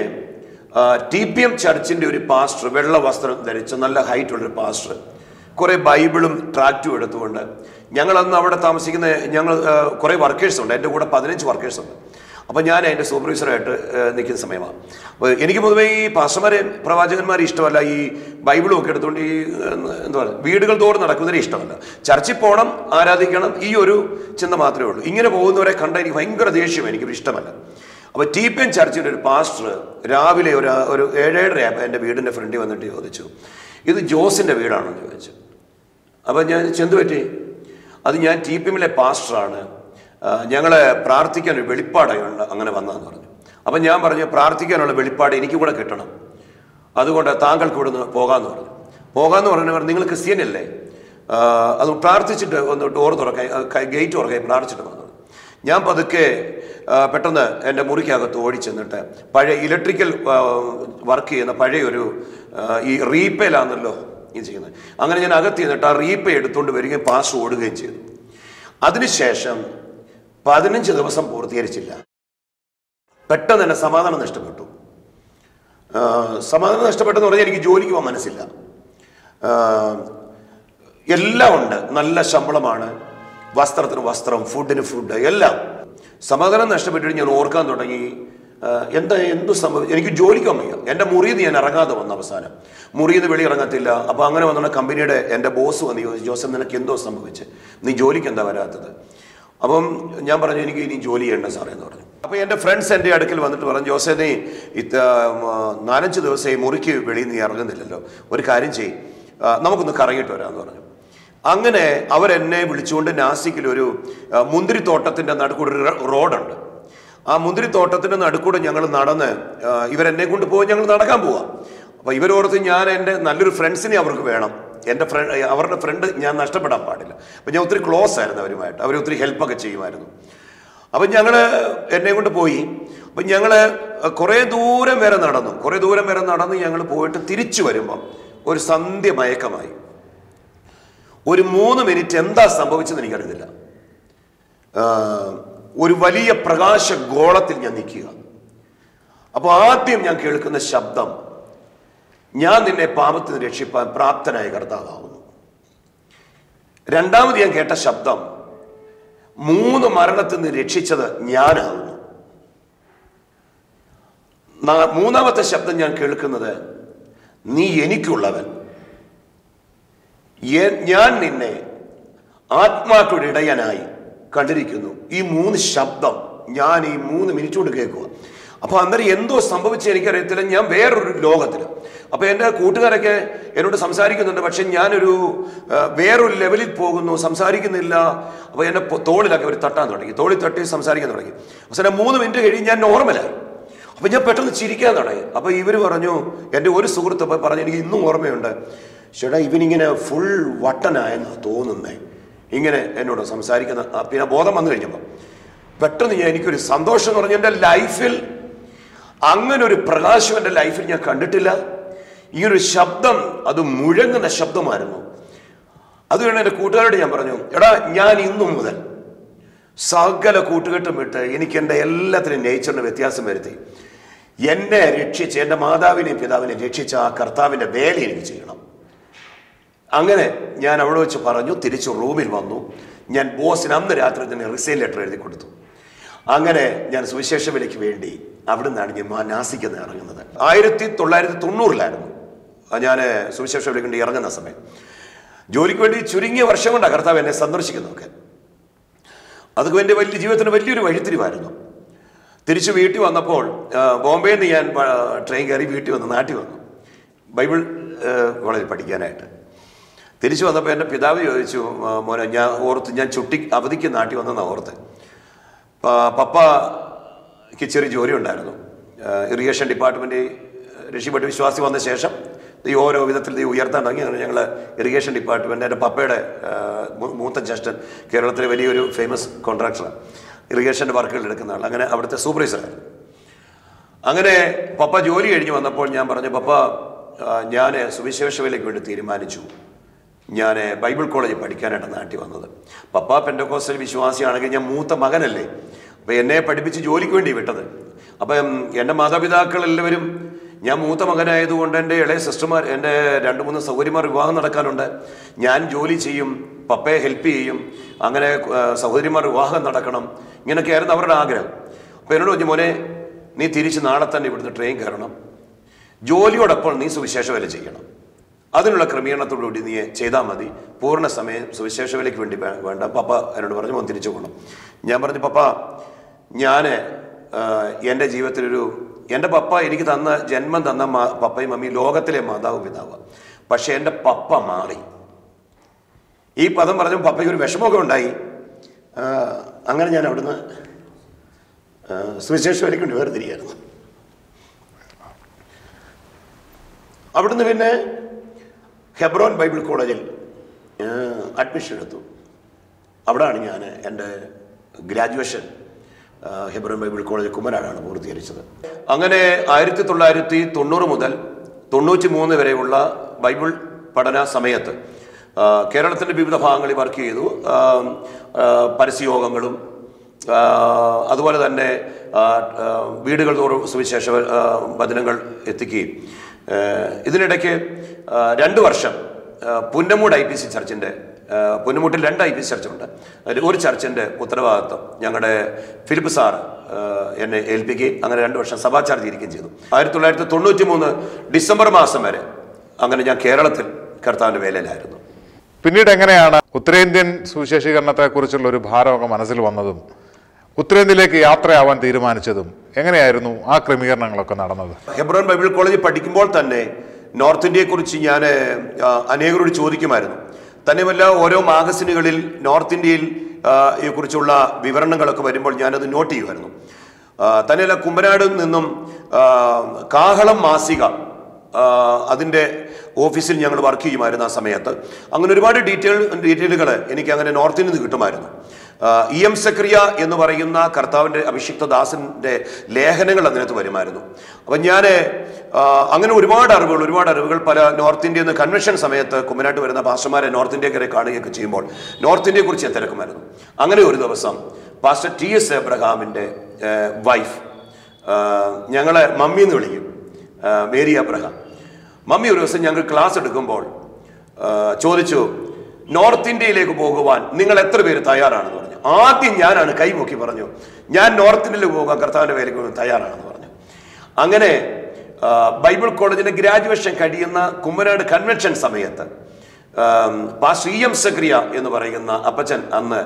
ടി പി എം ചർച്ചിൻ്റെ ഒരു പാസ്റ്റർ വെള്ള വസ്ത്രം ധരിച്ച നല്ല ഹൈറ്റുള്ളൊരു പാസ്റ്റർ കുറേ ബൈബിളും ട്രാക്റ്റും എടുത്തുകൊണ്ട് ഞങ്ങൾ അന്ന് അവിടെ താമസിക്കുന്ന ഞങ്ങൾ ആ, കുറേ വർക്കേഴ്സ് ഉണ്ട് എൻ്റെ കൂടെ പതിനഞ്ച് വർക്കേഴ്സ് ഉണ്ട് അപ്പോൾ ഞാൻ അതിൻ്റെ സൂപ്പർവൈസറായിട്ട് ആ, നിൽക്കുന്ന സമയമാണ് അപ്പോൾ എനിക്ക് പൊതുവേ ഈ പാസ്റ്റർമാരെ പ്രവാചകന്മാരെ ഇഷ്ടമല്ല ഈ ബൈബിളും ഒക്കെ എടുത്തുകൊണ്ട് ഈ ആ, എന്താ പറയുക വീടുകൾ തോറും നടക്കുന്നവരെ ഇഷ്ടമല്ല ചർച്ചിൽ പോകണം ആരാധിക്കണം ഈ ഒരു ചിന്ത മാത്രമേ ഉള്ളൂ ഇങ്ങനെ പോകുന്നവരെ കണ്ട എനിക്ക് ഭയങ്കര ദേഷ്യം എനിക്ക് ഇഷ്ടമല്ല അപ്പോൾ ടി പി എൻ ചർച്ചിൻ്റെ ഒരു പാസ്റ്റർ രാവിലെ ഒരു ഒരു ഏഴേഴര ആയപ്പോൾ എൻ്റെ വീടിൻ്റെ ഫ്രണ്ടിൽ വന്നിട്ട് ചോദിച്ചു ഇത് ജോസിൻ്റെ വീടാണെന്ന് ചോദിച്ചു അപ്പം ഞാൻ ചെന്തു പറ്റി അത് ഞാൻ ടി പി എമ്മിലെ പാസ്റ്ററാണ് ഞങ്ങളെ പ്രാർത്ഥിക്കാൻ ഒരു വെളിപ്പാടുണ്ട് അങ്ങനെ വന്നതെന്ന് പറഞ്ഞു അപ്പം ഞാൻ പറഞ്ഞു പ്രാർത്ഥിക്കാനുള്ള വെളിപ്പാട് എനിക്ക് കൂടെ കിട്ടണം അതുകൊണ്ട് താങ്കൾക്ക് ഇവിടെ നിന്ന് പോകാമെന്ന് പറഞ്ഞു പോകാമെന്ന് പറഞ്ഞവർ നിങ്ങൾ ക്രിസ്ത്യനല്ലേ ആ, അത് പ്രാർത്ഥിച്ചിട്ട് ഒന്ന് ഡോർ തുറക്കാൻ ഗേറ്റ് തുറക്കാൻ പ്രാർത്ഥിച്ചിട്ട് വന്നു ഞാൻ പതുക്കെ ആ, പെട്ടെന്ന് എൻ്റെ മുറിക്കകത്ത് ഓടിച്ചെന്നിട്ട് പഴയ ഇലക്ട്രിക്കൽ വർക്ക് ചെയ്യുന്ന പഴയ ഒരു ആ, ഈ റീപ്പയിലാണല്ലോ ഇത് ചെയ്യുന്നത് അങ്ങനെ ഞാൻ അകത്ത് ചെന്നിട്ട് ആ റീപ്പ എടുത്തുകൊണ്ട് വരികയും പാസ് ഓടുകയും ചെയ്തു അതിനുശേഷം പതിനഞ്ച് ദിവസം പൂർത്തീകരിച്ചില്ല പെട്ടെന്ന് തന്നെ സമാധാനം നഷ്ടപ്പെട്ടു ആ, സമാധാനം നഷ്ടപ്പെട്ടെന്ന് പറഞ്ഞാൽ എനിക്ക് ജോലിക്ക് പോകാൻ മനസ്സില്ല ആ, എല്ലാം ഉണ്ട് നല്ല ശമ്പളമാണ് വസ്ത്രത്തിന് വസ്ത്രം ഫുഡിന് ഫുഡ് എല്ലാം സമാധാനം നഷ്ടപ്പെട്ടിട്ട് ഞാൻ ഓർക്കാൻ തുടങ്ങി ആ, എന്താ എന്തു സംഭവിച്ചു എനിക്ക് ജോലിക്കാൻ വയ്യ എൻ്റെ മുറിയിൽ നിന്ന് ഞാൻ ഇറങ്ങാതെ വന്ന അവസാനം മുറിയിൽ നിന്ന് വെളി ഇറങ്ങത്തില്ല അപ്പോൾ അങ്ങനെ വന്ന കമ്പനിയുടെ എൻ്റെ ബോസ് വന്ന് ചോദിച്ചു ജോസഫ് നിനക്ക് എന്തോ സംഭവിച്ച് നീ ജോലിക്ക് എന്താ വരാത്തത് അപ്പം ഞാൻ പറഞ്ഞു എനിക്ക് ഇനി ജോലി ചെയ്യേണ്ട സാറേ എന്ന് പറഞ്ഞു അപ്പോൾ എൻ്റെ ഫ്രണ്ട്സ് എൻ്റെ അടുക്കൽ വന്നിട്ട് പറഞ്ഞു ജോസേ നീ ഇത് നാലഞ്ച് ദിവസം ഈ മുറിക്ക് വെളിയിൽ നീ ഇറങ്ങുന്നില്ലല്ലോ ഒരു കാര്യം ചെയ് ആ, നമുക്കൊന്ന് കറങ്ങിയിട്ട് വരാമെന്ന് പറഞ്ഞു അങ്ങനെ അവരെന്നെ വിളിച്ചുകൊണ്ട് നാസിക്കിൽ ഒരു ആ, മുന്തിരിത്തോട്ടത്തിൻ്റെ നടുക്കൂടെ ഒരു റ- റോഡുണ്ട് ആ മുന്തിരിത്തോട്ടത്തിൻ്റെ നടുക്കൂടെ ഞങ്ങൾ നടന്ന് ആ, ഇവരെന്നെ കൊണ്ട് പോയി ഞങ്ങൾ നടക്കാൻ പോവാം അപ്പോൾ ഇവരോർത്ത് ഞാൻ എൻ്റെ നല്ലൊരു ഫ്രണ്ട്സിനെ അവർക്ക് വേണം എൻ്റെ ഫ്രണ്ട് അവരുടെ ഫ്രണ്ട് ഞാൻ നഷ്ടപ്പെടാൻ പാടില്ല അപ്പം ഞാൻ ഒത്തിരി ക്ലോസ് ആയിരുന്നു അവരുമായിട്ട് അവർ ഒത്തിരി ഹെൽപ്പൊക്കെ ചെയ്യുമായിരുന്നു അപ്പം ഞങ്ങൾ എന്നെ കൊണ്ട് പോയി അപ്പം ഞങ്ങൾ കുറേ ദൂരം വരെ നടന്നു കുറേ ദൂരം വരെ നടന്ന് ഞങ്ങൾ പോയിട്ട് തിരിച്ചു വരുമ്പം ഒരു സന്ധ്യ മയക്കമായി ഒരു മൂന്ന് മിനിറ്റ് എന്താ സംഭവിച്ചെന്ന് എനിക്കറിയത്തില്ല ആ, ഒരു വലിയ പ്രകാശ ഗോളത്തിൽ ഞാൻ നിൽക്കുക അപ്പോൾ ആദ്യം ഞാൻ കേൾക്കുന്ന ശബ്ദം ഞാൻ നിന്നെ പാപത്തിൽ നിന്ന് രക്ഷിപ്പാൻ പ്രാപ്തനായ കർത്താവാകുന്നു രണ്ടാമത് ഞാൻ കേട്ട ശബ്ദം മൂന്ന് മരണത്തിൽ നിന്ന് രക്ഷിച്ചത് ഞാനാകുന്നു നാ- മൂന്നാമത്തെ ശബ്ദം ഞാൻ കേൾക്കുന്നത് നീ എനിക്കുള്ളവൻ എ- ഞാൻ നിന്നെ ആത്മാക്കളുടെ ഇടയനായി കണ്ടിരിക്കുന്നു ഈ മൂന്ന് ശബ്ദം ഞാൻ ഈ മൂന്ന് മിനിറ്റ് കൊണ്ട് കേൾക്കുക അപ്പൊ അന്നേരം എന്തോ സംഭവിച്ച എനിക്കറിയത്തില്ല ഞാൻ വേറൊരു ലോകത്തിൽ അപ്പൊ എൻ്റെ കൂട്ടുകാരൊക്കെ എന്നോട് സംസാരിക്കുന്നുണ്ട് പക്ഷെ ഞാനൊരു ആ, വേറൊരു ലെവലിൽ പോകുന്നു സംസാരിക്കുന്നില്ല അപ്പൊ എന്നെ പൊ- തോളിലൊക്കെ അവർ തട്ടാൻ തുടങ്ങി തോളിൽ തട്ടി സംസാരിക്കാൻ തുടങ്ങി അവസാനം മൂന്ന് മിനിറ്റ് കഴിഞ്ഞ് ഞാൻ നോർമലായി അപ്പൊ ഞാൻ പെട്ടെന്ന് ചിരിക്കാൻ തുടങ്ങി അപ്പൊ ഇവർ പറഞ്ഞു എൻ്റെ ഒരു സുഹൃത്ത് അപ്പൊ പറഞ്ഞു എനിക്ക് ഇന്നും ഓർമ്മയുണ്ട് ചേട്ടാ ഇവനിങ്ങനെ ഫുൾ വട്ടനായെന്നാ തോന്നുന്നേ ഇങ്ങനെ എന്നോട് സംസാരിക്കുന്ന ആ, പിന്നെ ബോധം വന്നു കഴിഞ്ഞപ്പോൾ പെട്ടെന്ന് ഞാൻ എനിക്കൊരു സന്തോഷം എന്ന് പറഞ്ഞാൽ എൻ്റെ ലൈഫിൽ അങ്ങനെ ഒരു പ്രകാശം എൻ്റെ ലൈഫിൽ ഞാൻ കണ്ടിട്ടില്ല ഈ ഒരു ശബ്ദം അത് മുഴങ്ങുന്ന ശബ്ദമായിരുന്നു അതുകൊണ്ട് എൻ്റെ കൂട്ടുകാരോട് ഞാൻ പറഞ്ഞു എടാ ഞാൻ ഇന്നു മുതൽ സകല കൂട്ടുകെട്ടും വിട്ട് എനിക്ക് എൻ്റെ എല്ലാത്തിനും നേച്ചറിന് വ്യത്യാസം വരുത്തി എന്നെ രക്ഷിച്ച് എൻ്റെ മാതാവിനെയും പിതാവിനെയും രക്ഷിച്ച ആ കർത്താവിൻ്റെ വേല എനിക്ക് ചെയ്യണം അങ്ങനെ ഞാൻ അവിടെ വെച്ച് പറഞ്ഞു തിരിച്ച് റൂമിൽ വന്നു ഞാൻ ബോസിന് അന്ന് രാത്രി തന്നെ റിസൈൻ ലെറ്റർ എഴുതി കൊടുത്തു അങ്ങനെ ഞാൻ സുവിശേഷ വിലയ്ക്ക് വേണ്ടി അവിടെ നിന്നാണ് ഞാൻ മാ- നാസിക്ക് ഇറങ്ങുന്നത് ആയിരത്തി തൊള്ളായിരത്തി തൊണ്ണൂറിലായിരുന്നു ഞാൻ സുവിശേഷ വിലയ്ക്ക് വേണ്ടി ഇറങ്ങുന്ന സമയം ജോലിക്ക് വേണ്ടി ചുരുങ്ങിയ വർഷം കൊണ്ടാണ് കർത്താവ് എന്നെ സന്ദർശിക്കുന്നതൊക്കെ അതൊക്കെ എൻ്റെ വലിയ ജീവിതത്തിന് വലിയൊരു വഴിത്തിരിവായിരുന്നു തിരിച്ച് വീട്ടിൽ വന്നപ്പോൾ ആ, ബോംബെയിൽ നിന്ന് ഞാൻ ആ, ട്രെയിൻ കയറി വീട്ടിൽ വന്ന് നാട്ടിൽ വന്നു ബൈബിൾ ആ, കോളേജിൽ പഠിക്കാനായിട്ട് തിരിച്ചു വന്നപ്പോൾ എൻ്റെ പിതാവ് ചോദിച്ചു "ആ, മോനെ ഞാൻ ഓർത്ത് ഞാൻ ചുട്ടി അവധിക്ക് നാട്ടിൽ വന്നെന്നാണ് ഓർത്ത് പ- പപ്പയ്ക്ക് ചെറിയ ജോലി ഉണ്ടായിരുന്നു ഇറിഗേഷൻ ഡിപ്പാർട്ട്മെൻറ്റ് രക്ഷിപ്പെട്ട് വിശ്വാസി വന്ന ശേഷം ഈ ഓരോ വിധത്തിൽ ഈ ഉയർത്താൻ തുടങ്ങി അങ്ങനെ ഞങ്ങൾ ഇറിഗേഷൻ ഡിപ്പാർട്ട്മെൻറ്റ് എൻ്റെ പപ്പയുടെ ആ, മൂ- മൂത്ത ജ്യേഷ്ഠൻ കേരളത്തിലെ വലിയൊരു ഫേമസ് കോൺട്രാക്ടറാണ് ഇറിഗേഷൻ്റെ വർക്കുകൾ എടുക്കുന്ന ആൾ അങ്ങനെ അവിടുത്തെ സൂപ്പർവൈസറായിരുന്നു അങ്ങനെ പപ്പ ജോലി കഴിഞ്ഞ് വന്നപ്പോൾ ഞാൻ പറഞ്ഞു പപ്പ ഞാൻ സുവിശേഷ വേലയ്ക്ക് വേണ്ടി തീരുമാനിച്ചു ഞാൻ ബൈബിൾ കോളേജിൽ പഠിക്കാനായിട്ട് നാട്ടിൽ വന്നത് പപ്പ പെൻഡക്കോസ്റ്റൽ വിശ്വാസിയാണെങ്കിൽ ഞാൻ മൂത്ത മകനല്ലേ അപ്പം എന്നെ പഠിപ്പിച്ച് ജോലിക്ക് വേണ്ടി വിട്ടത് അപ്പം എൻ്റെ മാതാപിതാക്കൾ എല്ലാവരും ഞാൻ മൂത്ത മകനായതുകൊണ്ട് എൻ്റെ ഇളയ സിസ്റ്റർമാർ എൻ്റെ രണ്ട് മൂന്ന് സൗകര്യമാർ വിവാഹം നടക്കാനുണ്ട് ഞാൻ ജോലി ചെയ്യും പപ്പയെ ഹെൽപ്പ് ചെയ്യും അങ്ങനെ ആ, സഹോദരിമാർ വിവാഹം നടക്കണം ഇങ്ങനെയൊക്കെയായിരുന്നു അവരുടെ ആഗ്രഹം അപ്പോൾ എന്നോട് പറഞ്ഞു മോനെ നീ തിരിച്ച് നാളെ തന്നെ ഇവിടുന്ന് ട്രെയിൻ കയറണം ജോലിയോടൊപ്പം നീ സുവിശേഷ വേല ചെയ്യണം അതിനുള്ള ക്രമീകരണത്തോടുകൂടി നീ ചെയ്താൽ മതി പൂർണ്ണ സമയം സുവിശേഷ വേലയ്ക്ക് വേണ്ടി വേ- വേണ്ട പപ്പ എന്നോട് പറഞ്ഞു മോൻ തിരിച്ചു പോകണം ഞാൻ പറഞ്ഞു പപ്പ ഞാൻ എൻ്റെ ജീവിതത്തിലൊരു എൻ്റെ പപ്പ എനിക്ക് തന്ന ജന്മം തന്ന മാ- പപ്പയും മമ്മി ലോകത്തിലെ മാതാവും പിതാവ് പക്ഷെ എൻ്റെ പപ്പ മാറി ഈ പദം പറഞ്ഞു പപ്പയ്ക്ക് ഒരു വിഷമമൊക്കെ ഉണ്ടായി ആ, അങ്ങനെ ഞാൻ അവിടുന്ന് ആ, സുവിശേഷ വേലയ്ക്ക് വേണ്ടി വേർതിരിയായിരുന്നു അവിടുന്ന് പിന്നെ ഹെബ്രോൻ ബൈബിൾ കോളേജിൽ അഡ്മിഷൻ എടുത്തു അവിടെയാണ് ഞാൻ എൻ്റെ ഗ്രാജുവേഷൻ ആ, ഹെബ്രോൻ ബൈബിൾ കോളേജ് കുമരാനാണ് പൂർത്തീകരിച്ചത് അങ്ങനെ ആയിരത്തി തൊള്ളായിരത്തി തൊണ്ണൂറ് മുതൽ തൊണ്ണൂറ്റി മൂന്ന് വരെയുള്ള ബൈബിൾ പഠന സമയത്ത് ആ, കേരളത്തിൻ്റെ വിവിധ ഭാഗങ്ങളിൽ വർക്ക് ചെയ്തു ആ, ആ, പരസ്യയോഗങ്ങളും ആ, അതുപോലെ തന്നെ ആ, ആ, വീടുകൾ തോറും സുവിശേഷ ആ, വചനങ്ങൾ എത്തിക്കുകയും ആ, ഇതിനിടയ്ക്ക് ആ, രണ്ട് വർഷം ആ, പുന്നമൂട് ഐ പി സി ചർച്ചിൻ്റെ ആ, പുന്നമൂട്ടിൽ രണ്ട് ഐ പി സി ചർച്ചുണ്ട് അതിൽ ഒരു ചർച്ചിൻ്റെ ഉത്തരവാദിത്വം ഞങ്ങളുടെ ഫിലിപ്പ് സാർ ആ, എന്നെ ഏൽപ്പിക്കുകയും അങ്ങനെ രണ്ട് വർഷം സഭാ ചാർജ് ഇരിക്കുകയും ചെയ്തു ആയിരത്തി തൊള്ളായിരത്തി തൊണ്ണൂറ്റി മൂന്ന് ഡിസംബർ മാസം വരെ അങ്ങനെ ഞാൻ കേരളത്തിൽ കർത്താവിൻ്റെ വേലയിലായിരുന്നു പിന്നീട് എങ്ങനെയാണ് ഉത്തരേന്ത്യൻ സുവിശേഷീകരണത്തെക്കുറിച്ചുള്ള ഒരു ഭാരമൊക്കെ മനസ്സിൽ വന്നതും ഉത്തരേന്ത്യയിലേക്ക് യാത്രയാവാൻ തീരുമാനിച്ചതും എങ്ങനെയായിരുന്നു ആ ക്രമീകരണങ്ങളൊക്കെ നടന്നത് ഹെബ്രോൻ ബൈബിൾ കോളേജിൽ പഠിക്കുമ്പോൾ തന്നെ നോർത്ത് ഇന്ത്യയെക്കുറിച്ച് ഞാൻ ആ, അനേകരോട് ചോദിക്കുമായിരുന്നു തന്നെയുമല്ല ഓരോ മാഗസിനുകളിൽ നോർത്ത് ഇന്ത്യയിൽ ആ, യെ കുറിച്ചുള്ള വിവരണങ്ങളൊക്കെ വരുമ്പോൾ ഞാനത് നോട്ട് ചെയ്യുമായിരുന്നു ആ, തന്നെയല്ല കുമ്പനാട് നിന്നും ആ, കാഹളം മാസിക ആ, അതിൻ്റെ ഓഫീസിൽ ഞങ്ങൾ വർക്ക് ചെയ്യുമായിരുന്നു ആ സമയത്ത് അങ്ങനെ ഒരുപാട് ഡീറ്റെയിൽ ഡീറ്റെയിലുകൾ എനിക്ക് അങ്ങനെ നോർത്തിൽ നിന്ന് കിട്ടുമായിരുന്നു ആ, ഇ എം സക്രിയ എന്ന് പറയുന്ന കർത്താവിൻ്റെ അഭിഷിക്ത ദാസന്റെ ലേഖനങ്ങൾ അതിനകത്ത് വരുമായിരുന്നു അപ്പം ഞാൻ അങ്ങനെ ഒരുപാട് അറിവുകൾ ഒരുപാട് അറിവുകൾ പല നോർത്ത് ഇന്ത്യയിൽ നിന്ന് കൺവെൻഷൻ സമയത്ത് കുമ്മനാട്ട് വരുന്ന പാസ്റ്റർമാരെ നോർത്ത് ഇന്ത്യക്കാരെ കാണുകയൊക്കെ ചെയ്യുമ്പോൾ നോർത്ത് ഇന്ത്യയെക്കുറിച്ച് ഞാൻ തിരക്കുമായിരുന്നു അങ്ങനെ ഒരു ദിവസം പാസ്റ്റർ ടി എസ് എബ്രഹാമിൻ്റെ വൈഫ് ഞങ്ങളെ മമ്മി എന്ന് വിളിക്കും ആ, മേരി അബ്രഹാം മമ്മി ഒരു ദിവസം ഞങ്ങൾ ക്ലാസ് എടുക്കുമ്പോൾ ആ, ചോദിച്ചു നോർത്ത് ഇന്ത്യയിലേക്ക് പോകുവാൻ നിങ്ങൾ എത്ര പേര് തയ്യാറാണെന്ന് പറഞ്ഞു ആദ്യം ഞാനാണ് കൈപൊക്കി പറഞ്ഞു ഞാൻ നോർത്ത് ഇന്ത്യയിൽ പോകാൻ കർത്താവിൻ്റെ പേരിലേക്ക് പോകാൻ തയ്യാറാണെന്ന് പറഞ്ഞു അങ്ങനെ ആ, ബൈബിൾ കോളേജിന്റെ ഗ്രാജുവേഷൻ കഴിയുന്ന കുമ്മനാട് കൺവെൻഷൻ സമയത്ത് ആം, പാസ്റ്റർ ഇ എം സക്രിയ എന്ന് പറയുന്ന അപ്പച്ചൻ അന്ന്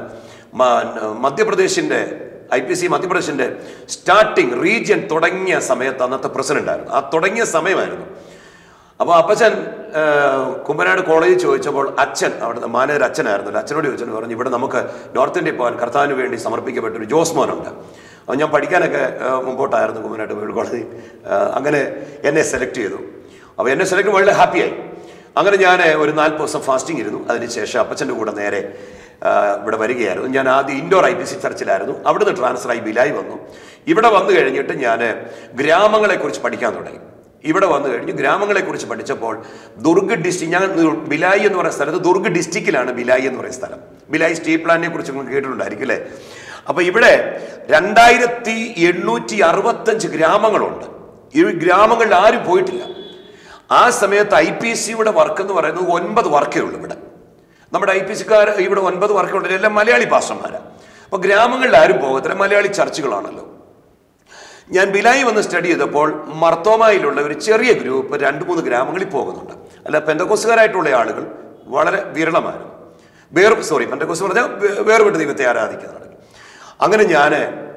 മ- മധ്യപ്രദേശിന്റെ ഐ പി സി മധ്യപ്രദേശിന്റെ സ്റ്റാർട്ടിങ് റീജിയൻ തുടങ്ങിയ സമയത്ത് അന്നത്തെ പ്രസിഡന്റ് ആയിരുന്നു ആ തുടങ്ങിയ സമയമായിരുന്നു അപ്പോൾ അപ്പച്ചൻ ആ, കുമ്പനാട് കോളേജിൽ ചോദിച്ചപ്പോൾ അച്ഛൻ അവിടുത്തെ മാനേജർ അച്ഛനായിരുന്നു അച്ഛനോട് ചോദിച്ചു പറഞ്ഞു ഇവിടെ നമുക്ക് നോർത്ത് ഇന്ത്യയിൽ പോകാൻ കർത്താവിന് വേണ്ടി സമർപ്പിക്കപ്പെട്ട ഒരു ജോസ്മോനുണ്ട് അപ്പോൾ ഞാൻ പഠിക്കാനൊക്കെ ആ, മുമ്പോട്ടായിരുന്നു കുമ്പനാട് ബൈബിൾ കോളേജിൽ ആ, അങ്ങനെ എന്നെ സെലക്ട് ചെയ്തു അപ്പോൾ എന്നെ സെലക്ട് വളരെ ഹാപ്പിയായി അങ്ങനെ ഞാൻ ഒരു നാൽപ്പത് ദിവസം ഫാസ്റ്റിംഗ് ഇരുന്നു അതിനുശേഷം അപ്പച്ചൻ്റെ കൂടെ നേരെ ആ, ഇവിടെ വരികയായിരുന്നു ഞാൻ ആദ്യം ഇൻഡോർ ഐ പി സി ചർച്ചിലായിരുന്നു അവിടുന്ന് ട്രാൻസ്ഫർ ആയി ബിലായി വന്നു ഇവിടെ വന്നു കഴിഞ്ഞിട്ട് ഞാൻ ഗ്രാമങ്ങളെക്കുറിച്ച് പഠിക്കാൻ തുടങ്ങി ഇവിടെ വന്നു കഴിഞ്ഞ് ഗ്രാമങ്ങളെക്കുറിച്ച് പഠിച്ചപ്പോൾ ദുർഗ് ഡിസ്ട്രിക്ട് ഞാൻ ബിലായി എന്ന് പറയുന്ന സ്ഥലത്ത് ദുർഗ് ഡിസ്ട്രിക്റ്റിലാണ് ബിലായി എന്ന് പറയുന്ന സ്ഥലം ബിലായി സ്റ്റീൽ പ്ലാന്റിനെ കുറിച്ച് നിങ്ങൾ കേട്ടിട്ടുണ്ടായിരിക്കും അല്ലേ അപ്പൊ ഇവിടെ രണ്ടായിരത്തി എണ്ണൂറ്റി അറുപത്തഞ്ച് ഗ്രാമങ്ങളുണ്ട് ഈ ഗ്രാമങ്ങളിൽ ആരും പോയിട്ടില്ല ആ സമയത്ത് ഐ പി സിയുടെ വർക്ക് എന്ന് പറയുന്നത് ഒൻപത് വർക്കേ ഉള്ളൂ ഇവിടെ നമ്മുടെ ഐ പി സിക്കാർ ഇവിടെ ഒൻപത് വർക്കുണ്ട് എല്ലാം മലയാളി പാസ്റ്റർമാരാണ് അപ്പൊ ഗ്രാമങ്ങളിൽ ആരും പോകത്തില്ല മലയാളി ചർച്ചുകളാണല്ലോ ഞാൻ ബിലായി വന്ന് സ്റ്റഡി ചെയ്തപ്പോൾ മർത്തോമായിലുള്ള ഒരു ചെറിയ ഗ്രൂപ്പ് രണ്ട് മൂന്ന് ഗ്രാമങ്ങളിൽ പോകുന്നുണ്ട് അല്ല പെന്തക്കോസുകാരായിട്ടുള്ള ആളുകൾ വളരെ വിരളമായിരുന്നു വേർ സോറി പെന്തക്കോസ് പറഞ്ഞാൽ വേ- വേർപെട്ട ദൈവത്തെ ആരാധിക്കുന്നതാണ് അങ്ങനെ ഞാൻ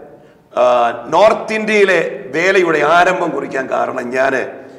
നോർത്ത് ഇന്ത്യയിലെ വേലയുടെ ആരംഭം കുറിക്കാൻ കാരണം ഞാൻ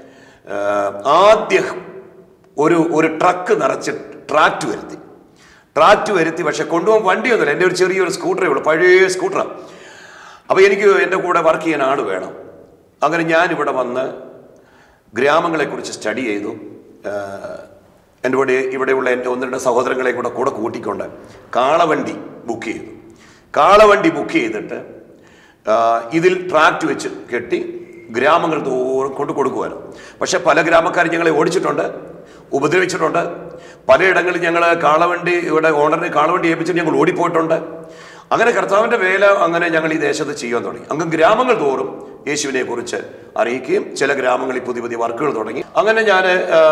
ആദ്യം ഒരു ഒരു ട്രക്ക് നിറച്ച് ട്രാക്ട് വരുത്തി ട്രാക്ട് വരുത്തി പക്ഷെ കൊണ്ടുപോകാൻ വണ്ടിയൊന്നുമില്ല എൻ്റെ ഒരു ചെറിയൊരു സ്കൂട്ടറേ ഉള്ളൂ പഴയ സ്കൂട്ടറാണ് അപ്പോൾ എനിക്ക് എൻ്റെ കൂടെ വർക്ക് ചെയ്യാൻ ആൾ വേണം അങ്ങനെ ഞാൻ ഇവിടെ വന്ന് ഗ്രാമങ്ങളെക്കുറിച്ച് സ്റ്റഡി ചെയ്തു ആഹ് എൻ്റെ കൂടെ ഇവിടെയുള്ള എൻ്റെ ഒന്ന് രണ്ട് സഹോദരങ്ങളെ കൂടെ കൂടെ കൂട്ടിക്കൊണ്ട് കാളവണ്ടി ബുക്ക് ചെയ്തു കാളവണ്ടി ബുക്ക് ചെയ്തിട്ട് ആഹ് ഇതിൽ ട്രാക്ട് വെച്ച് കെട്ടി ഗ്രാമങ്ങൾ തോറും കൊണ്ടു കൊടുക്കുമായിരുന്നു പക്ഷെ പല ഗ്രാമക്കാരും ഞങ്ങളെ ഓടിച്ചിട്ടുണ്ട് ഉപദ്രവിച്ചിട്ടുണ്ട് പലയിടങ്ങളിൽ ഞങ്ങൾ കാളവണ്ടി ഇവിടെ ഓണറിന് കാളവണ്ടി ഏൽപ്പിച്ചിട്ട് ഞങ്ങൾ ഓടിപ്പോയിട്ടുണ്ട് അങ്ങനെ കർത്താവിന്റെ വേല അങ്ങനെ ഞങ്ങൾ ഈ ദേശത്ത് ചെയ്യാൻ തുടങ്ങി അങ്ങ് ഗ്രാമങ്ങൾ തോറും യേശുവിനെ കുറിച്ച് അറിയിക്കുകയും ചില ഗ്രാമങ്ങളിൽ പുതിയ പുതിയ വർക്കുകൾ തുടങ്ങി അങ്ങനെ ഞാൻ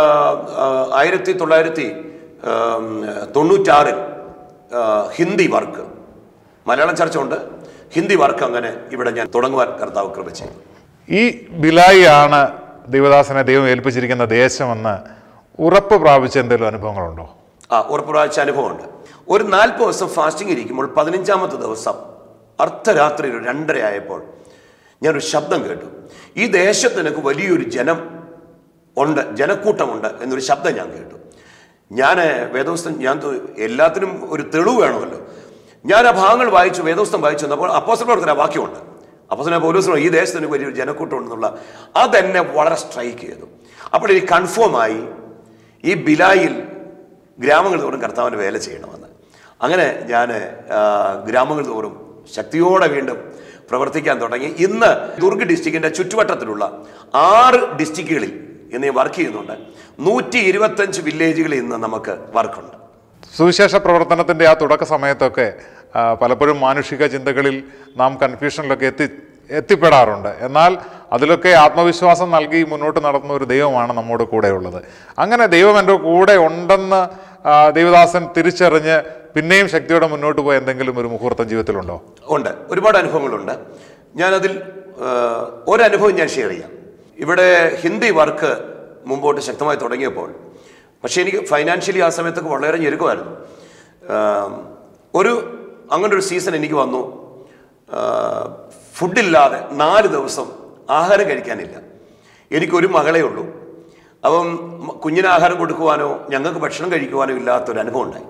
ആയിരത്തി തൊള്ളായിരത്തി ആം, തൊണ്ണൂറ്റാറിൽ ആ, ഹിന്ദി വർക്ക് മലയാളം ചർച്ച ഉണ്ട് ഹിന്ദി വർക്ക് അങ്ങനെ ഇവിടെ ഞാൻ തുടങ്ങുവാൻ കർത്താവ് കൃപ ചെയ്തു ഈ ബിലായി ആണ് ദൈവദാസനെ ദൈവം ഏൽപ്പിച്ചിരിക്കുന്ന ദേശമെന്ന് ഉറപ്പ് പ്രാപിച്ച എന്തെങ്കിലും അനുഭവങ്ങളുണ്ടോ ആ ഉറപ്പുറാഴ്ച അനുഭവമുണ്ട് ഒരു നാൽപ്പത് ദിവസം ഫാസ്റ്റിംഗ് ഇരിക്കുമ്പോൾ പതിനഞ്ചാമത്തെ ദിവസം അർദ്ധരാത്രി ഒരു രണ്ടര ആയപ്പോൾ ഞാനൊരു ശബ്ദം കേട്ടു ഈ ദേശത്ത് എനിക്ക് വലിയൊരു ജനം ഉണ്ട് ജനക്കൂട്ടമുണ്ട് എന്നൊരു ശബ്ദം ഞാൻ കേട്ടു ഞാൻ വേദോസ്തം ഞാൻ തു- എല്ലാത്തിനും ഒരു തെളിവ് വേണമല്ലോ ഞാൻ ആ ഭാഗങ്ങൾ വായിച്ചു വേദോസ്തം വായിച്ചു വന്നപ്പോൾ അപ്പോസ്റ്റൽ പ്രവർത്തന വാക്യമുണ്ട് അപ്പോസ്റ്റല പോലീസിനോ ഈ ദേശത്ത് എനിക്ക് വലിയൊരു ജനക്കൂട്ടം ഉണ്ടെന്നുള്ള അതെന്നെ വളരെ സ്ട്രൈക്ക് ചെയ്തു അപ്പോൾ എനിക്ക് കൺഫേം ആയി ഈ ബിലായിൽ ഗ്രാമങ്ങൾ തോറും കർത്താവിന് വേല ചെയ്യണമെന്ന് അങ്ങനെ ഞാൻ ഗ്രാമങ്ങൾ തോറും ശക്തിയോടെ വീണ്ടും പ്രവർത്തിക്കാൻ തുടങ്ങി ഇന്ന് ദുർഗ് ഡിസ്ട്രിക്റ്റിന്റെ ചുറ്റുവട്ടത്തിലുള്ള ആറ് ഡിസ്ട്രിക്റ്റുകളിൽ ഇന്ന് ഞാൻ വർക്ക് ചെയ്യുന്നുണ്ട് നൂറ്റി ഇരുപത്തഞ്ച് വില്ലേജുകളിൽ ഇന്ന് നമുക്ക് വർക്കുണ്ട് സുവിശേഷ പ്രവർത്തനത്തിൻ്റെ ആ തുടക്ക സമയത്തൊക്കെ ആ, പലപ്പോഴും മാനുഷിക ചിന്തകളിൽ നാം കൺഫ്യൂഷനിലൊക്കെ എത്തി എത്തിപ്പെടാറുണ്ട് എന്നാൽ അതിലൊക്കെ ആത്മവിശ്വാസം നൽകി മുന്നോട്ട് നടത്തുന്ന ഒരു ദൈവമാണ് നമ്മോട് കൂടെയുള്ളത് അങ്ങനെ ദൈവം എൻ്റെ കൂടെ ഉണ്ടെന്ന് ആ, ദൈവദാസൻ തിരിച്ചറിഞ്ഞ് പിന്നെയും ശക്തിയോടെ മുന്നോട്ട് പോയ എന്തെങ്കിലും ഒരു മുഹൂർത്തം ജീവിതത്തിലുണ്ടോ ഉണ്ട് ഒരുപാട് അനുഭവങ്ങളുണ്ട് ഞാനതിൽ ആ, ഒരനുഭവം ഞാൻ ഷെയർ ചെയ്യാം ഇവിടെ ഹിന്ദി വർക്ക് മുമ്പോട്ട് ശക്തമായി തുടങ്ങിയപ്പോൾ പക്ഷേ എനിക്ക് ഫൈനാൻഷ്യലി ആ സമയത്തൊക്കെ വളരെ ഞെരുക്കമായിരുന്നു ആ, ഒരു അങ്ങനെ ഒരു സീസൺ എനിക്ക് വന്നു ആ, ഫുഡില്ലാതെ നാല് ദിവസം ആഹാരം കഴിക്കാനില്ല എനിക്കൊരു മകളേ ഉള്ളൂ അപ്പം മ- കുഞ്ഞിന് ആഹാരം കൊടുക്കുവാനോ ഞങ്ങൾക്ക് ഭക്ഷണം കഴിക്കുവാനോ ഇല്ലാത്തൊരു അനുഭവം ഉണ്ടായി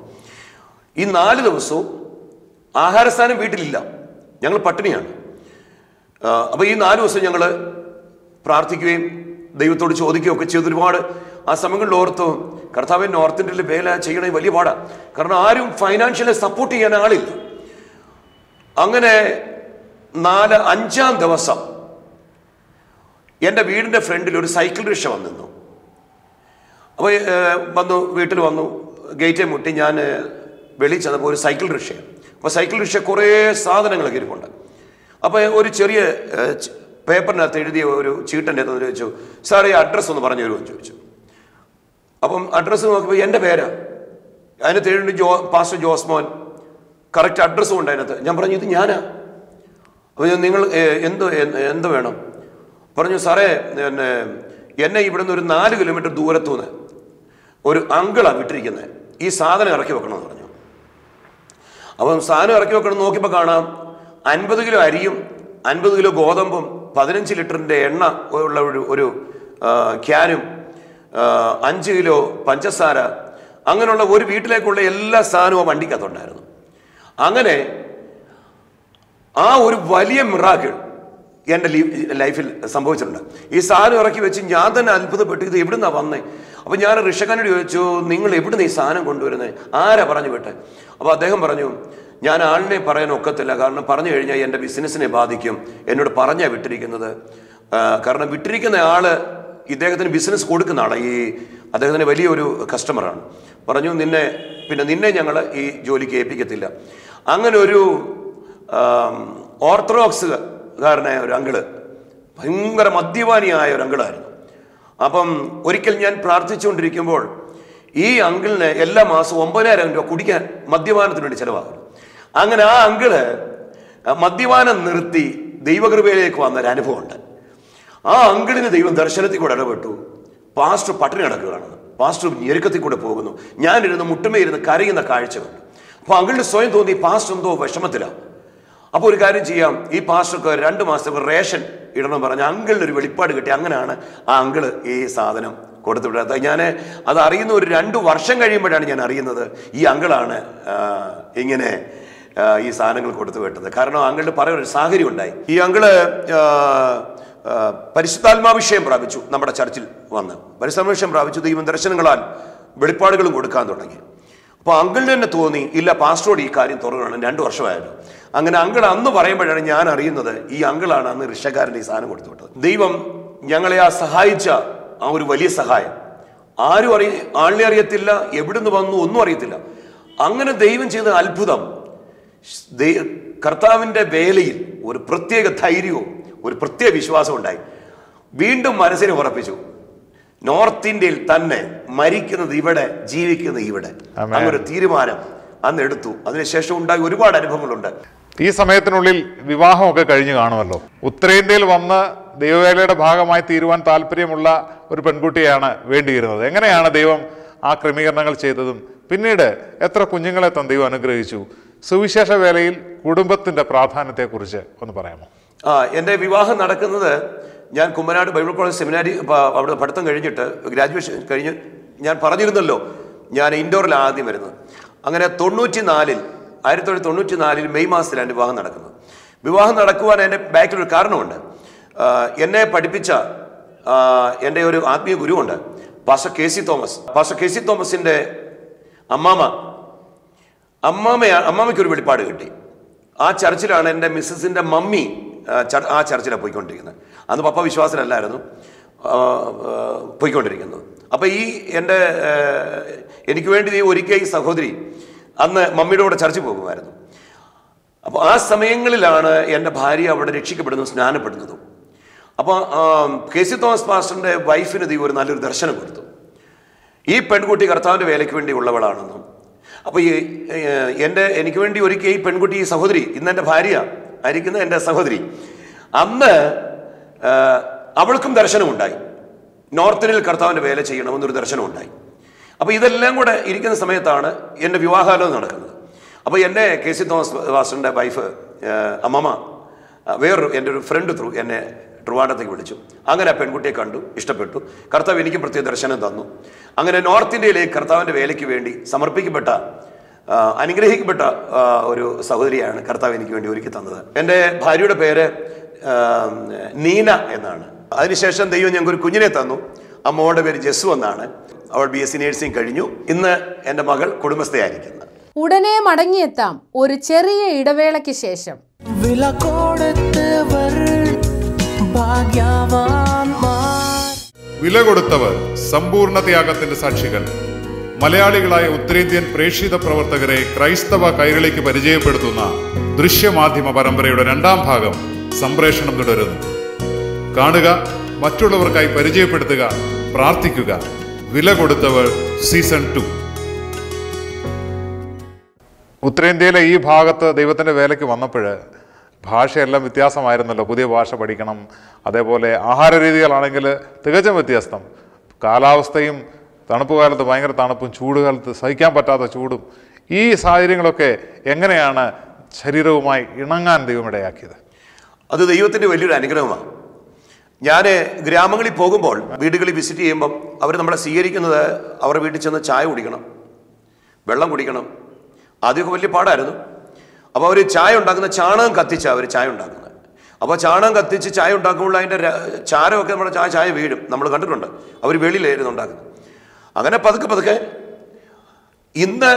ഈ നാല് ദിവസവും ആഹാരസ്ഥാനം വീട്ടിലില്ല ഞങ്ങൾ പട്ടിണിയാണ് അപ്പോൾ ഈ നാല് ദിവസം ഞങ്ങൾ പ്രാർത്ഥിക്കുകയും ദൈവത്തോട് ചോദിക്കുകയും ഒക്കെ ചെയ്ത് ഒരുപാട് ആ സമയങ്ങളിൽ ഓർത്തു കർത്താവ് നോർത്ത് ഇന്ത്യയിൽ വേല ചെയ്യണേ വലിയ പാടാണ് കാരണം ആരും ഫൈനാൻഷ്യലി സപ്പോർട്ട് ചെയ്യാൻ ആളില്ല അങ്ങനെ നാല് അഞ്ചാം ദിവസം എൻ്റെ വീടിൻ്റെ ഫ്രണ്ടിൽ ഒരു സൈക്കിൾ റിക്ഷ വന്നു നിന്നു അപ്പോൾ വന്നു വീട്ടിൽ വന്നു ഗേറ്റേ മുട്ടി ഞാൻ വെളിയിൽ ചെന്നപ്പോൾ ഒരു സൈക്കിൾ റിക്ഷ അപ്പോൾ സൈക്കിൾ റിക്ഷ കുറേ സാധനങ്ങളൊക്കെ ഇരിപ്പുണ്ട് അപ്പോൾ ഒരു ചെറിയ ഏഹ്, ച- പേപ്പറിനകത്ത് എഴുതിയ ഒരു ചീട്ടൻ്റെ അടുത്ത് ചോദിച്ചു സാർ ഈ അഡ്രസ്സ് ഒന്ന് പറഞ്ഞു തരുമോ എന്ന് ചോദിച്ചു അപ്പം അഡ്രസ്സ് നോക്കിയപ്പോൾ എൻ്റെ പേരാ അതിനകത്ത് എഴുതി ജോ പാസ്റ്റർ ജോസ്മോൻ കറക്റ്റ് അഡ്രസ്സും ഉണ്ട് അതിനകത്ത് ഞാൻ പറഞ്ഞു ഇത് ഞാനാ അപ്പോൾ ഞാൻ നിങ്ങൾ ഏഹ്, എന്ത് എന്ത് എന്ത് വേണം പറഞ്ഞു സാറേ പിന്നെ എന്നെ ഇവിടുന്ന് ഒരു നാല് കിലോമീറ്റർ ദൂരത്തുനിന്ന് ഒരു അങ്കിളാണ് വിട്ടിരിക്കുന്നത് ഈ സാധനം ഇറക്കി വെക്കണമെന്ന് പറഞ്ഞു അപ്പം സാധനം ഇറക്കി വെക്കണം എന്ന് നോക്കിയപ്പോൾ കാണാം അൻപത് കിലോ അരിയും അൻപത് കിലോ ഗോതമ്പും പതിനഞ്ച് ലിറ്ററിൻ്റെ എണ്ണ ഉള്ള ഒരു ഒരു ആ, ക്യാനും ആ, അഞ്ച് കിലോ പഞ്ചസാര അങ്ങനെയുള്ള ഒരു വീട്ടിലേക്കുള്ള എല്ലാ സാധനവും ആ വണ്ടിക്കകത്തുണ്ടായിരുന്നു അങ്ങനെ ആ ഒരു വലിയ മിറാക്കിൾ എൻ്റെ ലൈഫിൽ സംഭവിച്ചിട്ടുണ്ട് ഈ സാധനം ഇറക്കി വെച്ച് ഞാൻ തന്നെ അത്ഭുതപ്പെട്ടു ഇത് എവിടുന്നാ വന്നേ അപ്പം ഞാൻ ഋഷക്കാനോട് ചോദിച്ചു നിങ്ങൾ എവിടുന്ന് ഈ സാധനം കൊണ്ടുവരുന്നത് ആരാ പറഞ്ഞു വിട്ടെ അപ്പോൾ അദ്ദേഹം പറഞ്ഞു ഞാൻ ആളിനെ പറയാൻ ഒക്കത്തില്ല കാരണം പറഞ്ഞു കഴിഞ്ഞാൽ എൻ്റെ ബിസിനസ്സിനെ ബാധിക്കും എന്നോട് പറഞ്ഞാ വിട്ടിരിക്കുന്നത് ആ, കാരണം വിട്ടിരിക്കുന്ന ആള് ഇദ്ദേഹത്തിന് ബിസിനസ് കൊടുക്കുന്ന ആളാണ് ഈ അദ്ദേഹത്തിന് വലിയൊരു കസ്റ്റമറാണ് പറഞ്ഞു നിന്നെ പിന്നെ നിന്നെ ഞങ്ങൾ ഈ ജോലിക്ക് ഏൽപ്പിക്കത്തില്ല അങ്ങനെ ഒരു ആം, ഓർത്തഡോക്സുകാരനായ ഒരു അങ്കിള് ഭയങ്കര മദ്യപാനിയായ ഒരു അങ്കിളായിരുന്നു അപ്പം ഒരിക്കൽ ഞാൻ പ്രാർത്ഥിച്ചുകൊണ്ടിരിക്കുമ്പോൾ ഈ അങ്കിളിന് എല്ലാ മാസവും ഒമ്പതിനായിരം രൂപ കുടിക്കാൻ മദ്യപാനത്തിന് വേണ്ടി ചെലവാകും അങ്ങനെ ആ അങ്കിള് മദ്യപാനം നിർത്തി ദൈവകൃപയിലേക്ക് വന്ന ഒരു അനുഭവമുണ്ട് ആ അങ്കിളിന് ദൈവം ദർശനത്തിൽ കൂടെ ഇടപെട്ടു പാസ്റ്റർ പട്ടിണി കിടക്കുകയാണ് പാസ്റ്റർ ഞെരുക്കത്തിൽ കൂടെ പോകുന്നു ഞാനിരുന്ന് മുട്ടുമയിരുന്ന് കരയുന്ന കാഴ്ച കണ്ടു അപ്പൊ അങ്കിളിന് സ്വയം തോന്നി പാസ്റ്റർ എന്തോ വിഷമത്തിലാണ് അപ്പോൾ ഒരു കാര്യം ചെയ്യാം ഈ പാസ്റ്റർക്ക് രണ്ട് മാസത്തേക്ക് റേഷൻ ഇടണം പറഞ്ഞ് അങ്കിളിന് ഒരു വെളിപ്പാട് കിട്ടി അങ്ങനെയാണ് ആ അങ്കിള് ഈ സാധനം കൊടുത്തു വിടുന്നത് ഞാൻ അത് അറിയുന്ന ഒരു രണ്ട് വർഷം കഴിയുമ്പോഴാണ് ഞാൻ അറിയുന്നത് ഈ അങ്കിളാണ് ആ, ഇങ്ങനെ ആ, ഈ സാധനങ്ങൾ കൊടുത്തു വിട്ടത് കാരണം അങ്കിളിന് പറയുന്ന ഒരു സാഹചര്യം ഉണ്ടായി ഈ അങ്കിള് ആ, ആ, പരിശുദ്ധാത്മാഭിഷയം പ്രാപിച്ചു നമ്മുടെ ചർച്ചിൽ വന്ന് പരിശുദ്ധാത്മാഭിഷയം പ്രാപിച്ചു ദൈവം ദർശനങ്ങളാൽ വെളിപ്പാടുകളും കൊടുക്കാൻ തുടങ്ങി അപ്പോൾ അങ്കിളിന് തന്നെ തോന്നി ഇല്ല പാസ്റ്ററോട് ഈ കാര്യം തുറക്കണം രണ്ട് വർഷമായിരുന്നു അങ്ങനെ അങ്കിൾ അന്ന് പറയുമ്പോഴാണ് ഞാൻ അറിയുന്നത് ഈ അങ്കിളാണ് അന്ന് ഋഷക്കാരൻ്റെ ഈ സാധനം കൊടുത്തു വിട്ടത് ദൈവം ഞങ്ങളെ ആ സഹായിച്ച ആ ഒരു വലിയ സഹായം ആരും അറിയ ആളിനെ അറിയത്തില്ല എവിടുന്ന് വന്നു ഒന്നും അറിയത്തില്ല അങ്ങനെ ദൈവം ചെയ്ത അത്ഭുതം ദൈ- കർത്താവിൻ്റെ വേലയിൽ ഒരു പ്രത്യേക ധൈര്യവും ഒരു പ്രത്യേക വിശ്വാസം ഉണ്ടായി വീണ്ടും മനസ്സിനെ ഉറപ്പിച്ചു നോർത്ത് ഇന്ത്യയിൽ തന്നെ മരിക്കുന്നത് ഇവിടെ ജീവിക്കുന്നത് ഇവിടെ ആമേൻ. അങ്ങനെ ഒരു തീരുമാനം അന്ന് എടുത്തു അതിനുശേഷം ഉണ്ടായ ഒരുപാട് അനുഭവങ്ങളുണ്ട് ഈ സമയത്തിനുള്ളിൽ വിവാഹമൊക്കെ കഴിഞ്ഞു കാണുമല്ലോ ഉത്തരേന്ത്യയിൽ വന്ന് ദൈവവേലയുടെ ഭാഗമായി തീരുവാൻ താല്പര്യമുള്ള ഒരു പെൺകുട്ടിയാണ് വേണ്ടിയിരുന്നത് എങ്ങനെയാണ് ദൈവം ആ ക്രമീകരണങ്ങൾ ചെയ്തതും പിന്നീട് എത്ര കുഞ്ഞുങ്ങളെ തൻ ദൈവം അനുഗ്രഹിച്ചു സുവിശേഷ വേലയിൽ കുടുംബത്തിന്റെ പ്രാധാന്യത്തെക്കുറിച്ച് ഒന്ന് പറയാമോ ആ എൻ്റെ വിവാഹം നടക്കുന്നത് ഞാൻ കുമ്മനാട് ബൈബിൾ കോളേജ് സെമിനാരി പ- അവിടെ പഠിത്തം കഴിഞ്ഞിട്ട് ഗ്രാജുവേഷൻ കഴിഞ്ഞ് ഞാൻ പറഞ്ഞിരുന്നല്ലോ ഞാൻ ഇൻഡോറിൽ ആദ്യം വരുന്നത് അങ്ങനെ തൊണ്ണൂറ്റി നാലിൽ ആയിരത്തി തൊള്ളായിരത്തി തൊണ്ണൂറ്റി നാലിൽ മെയ് മാസത്തിലാണ് എൻ്റെ വിവാഹം നടക്കുന്നത് വിവാഹം നടക്കുവാൻ എൻ്റെ ബാക്കിലൊരു കാരണമുണ്ട് ആ, എന്നെ പഠിപ്പിച്ച ആ, എൻ്റെ ഒരു ആത്മീയ ഗുരുവുണ്ട് pastor K C Thomas pastor K C തോമസിൻ്റെ അമ്മാമ അമ്മാമ അമ്മാമയ്ക്ക് ഒരു വെളിപ്പാട് കിട്ടി ആ ചർച്ചിലാണ് എൻ്റെ മിസ്സസിൻ്റെ മമ്മി ആ, ചർ- ആ ചർച്ചിലാണ് പോയിക്കൊണ്ടിരിക്കുന്നത് അന്ന് പപ്പ വിശ്വാസനല്ലായിരുന്നു ആ, ആ, പോയിക്കൊണ്ടിരിക്കുന്നത് അപ്പോൾ ഈ എൻ്റെ ആ, എനിക്ക് വേണ്ടി ഈ ഒരിക്കൽ ഈ സഹോദരി അന്ന് മമ്മിയുടെ കൂടെ ചർച്ചിൽ പോകുമായിരുന്നു അപ്പോൾ ആ സമയങ്ങളിലാണ് എൻ്റെ ഭാര്യ അവിടെ രക്ഷിക്കപ്പെടുന്നതും സ്നാനപ്പെടുന്നതും അപ്പോൾ കെ സി തോമസ് പാസ്റ്ററിൻ്റെ വൈഫിന് ദൈവം ഒരു നല്ലൊരു ദർശനം കൊടുത്തു ഈ പെൺകുട്ടി കർത്താവിൻ്റെ വേലയ്ക്ക് വേണ്ടി ഉള്ളവളാണെന്നും അപ്പോൾ ഈ ഏർ, എൻ്റെ എനിക്ക് വേണ്ടി ഒരിക്കൽ ഈ പെൺകുട്ടി ഈ സഹോദരി ഇന്ന് എൻ്റെ ഭാര്യ ആയിരിക്കുന്ന എൻ്റെ സഹോദരി അന്ന് ഏർ, അവൾക്കും ദർശനമുണ്ടായി നോർത്തിനിൽ കർത്താവിൻ്റെ വേല ചെയ്യണമെന്നൊരു ദർശനമുണ്ടായി അപ്പോൾ ഇതെല്ലാം കൂടെ ഇരിക്കുന്ന സമയത്താണ് എൻ്റെ വിവാഹാലോചന നടക്കുന്നത് അപ്പോൾ എന്നെ കെ സി തോമസ് വാസ്റ്ററിൻ്റെ വൈഫ് ഏർ, അമ്മമ്മ ആ, വേറൊരു എൻ്റെ ഒരു ഫ്രണ്ട് ത്രൂ എന്നെ ട്രിവാൻഡത്തേക്ക് വിളിച്ചു അങ്ങനെ ആ പെൺകുട്ടിയെ കണ്ടു ഇഷ്ടപ്പെട്ടു കർത്താവ് എനിക്ക് പ്രത്യേക ദർശനം തന്നു അങ്ങനെ നോർത്ത് ഇന്ത്യയിലേക്ക് കർത്താവിൻ്റെ വേലയ്ക്ക് വേണ്ടി സമർപ്പിക്കപ്പെട്ട ആ, അനുഗ്രഹിക്കപ്പെട്ട ആ, ഒരു സഹോദരിയാണ് കർത്താവ് എനിക്ക് വേണ്ടി ഒരുക്കി തന്നത് എൻ്റെ ഭാര്യയുടെ പേര് ആ, നീന എന്നാണ് അതിനുശേഷം ദൈവം ഞങ്ങൾക്ക് ഒരു കുഞ്ഞിനെ തന്നു ആ മോളുടെ പേര് ജസ്സു എന്നാണ് അവൾ ബി എസ് സി നേഴ്സിംഗ് കഴിഞ്ഞു ഇന്ന് എൻ്റെ മകൾ കുടുംബസ്ഥയായിരിക്കുന്നത് ഉടനെ മടങ്ങിയെത്താം ഒരു ചെറിയ ഇടവേളയ്ക്ക് ശേഷം വില കൊടുത്തവർ ഭാഗ്യവാന്മാർ വില കൊടുത്തവർ സമ്പൂർണ്ണ ത്യാഗത്തിന്റെ സാക്ഷികൾ മലയാളികളായ ഉത്തരേന്ത്യൻ പ്രേക്ഷിത പ്രവർത്തകരെ ക്രൈസ്തവ കൈരളിക്ക് പരിചയപ്പെടുത്തുന്ന ദൃശ്യമാധ്യമ പരമ്പരയുടെ രണ്ടാം ഭാഗം സംപ്രേഷണം തുടരുന്നു കാണുക മറ്റുള്ളവർക്കായി പരിചയപ്പെടുത്തുക പ്രാർത്ഥിക്കുക വില കൊടുത്തവർ സീസൺ ടു ഉത്തരേന്ത്യയിലെ ഈ ഭാഗത്ത് ദൈവത്തിൻ്റെ വേലയ്ക്ക് വന്നപ്പോൾ ഭാഷയെല്ലാം വ്യത്യാസമായിരുന്നല്ലോ പുതിയ ഭാഷ പഠിക്കണം അതേപോലെ ആഹാര രീതികളാണെങ്കിൽ തികച്ചും വ്യത്യസ്തം കാലാവസ്ഥയും തണുപ്പ് കാലത്ത് ഭയങ്കര തണുപ്പും ചൂട് കാലത്ത് സഹിക്കാൻ പറ്റാത്ത ചൂടും ഈ സാഹചര്യങ്ങളൊക്കെ എങ്ങനെയാണ് ശരീരവുമായി ഇണങ്ങാൻ ദൈവമിടയാക്കിയത് അത് ദൈവത്തിൻ്റെ വലിയൊരു അനുഗ്രഹമാണ് ഞാൻ ഗ്രാമങ്ങളിൽ പോകുമ്പോൾ വീടുകളിൽ വിസിറ്റ് ചെയ്യുമ്പം അവർ നമ്മളെ സ്വീകരിക്കുന്നത് അവരുടെ വീട്ടിൽ ചെന്ന് ചായ കുടിക്കണം വെള്ളം കുടിക്കണം ആദ്യമൊക്കെ വലിയ പാടായിരുന്നു അപ്പോൾ അവർ ചായ ഉണ്ടാക്കുന്ന ചാണകം കത്തിച്ച് അവർ ചായ ഉണ്ടാക്കുന്നത് അപ്പോൾ ചാണകം കത്തിച്ച് ചായ ഉണ്ടാക്കുമ്പോൾ അതിൻ്റെ ര- ചാരമൊക്കെ നമ്മുടെ ചായ ചായ വീഴും നമ്മൾ കണ്ടിട്ടുണ്ട് അവർ വെളിയിലായിരുന്നു ഉണ്ടാക്കുന്നത് അങ്ങനെ പതുക്കെ പതുക്കെ ഇന്ന്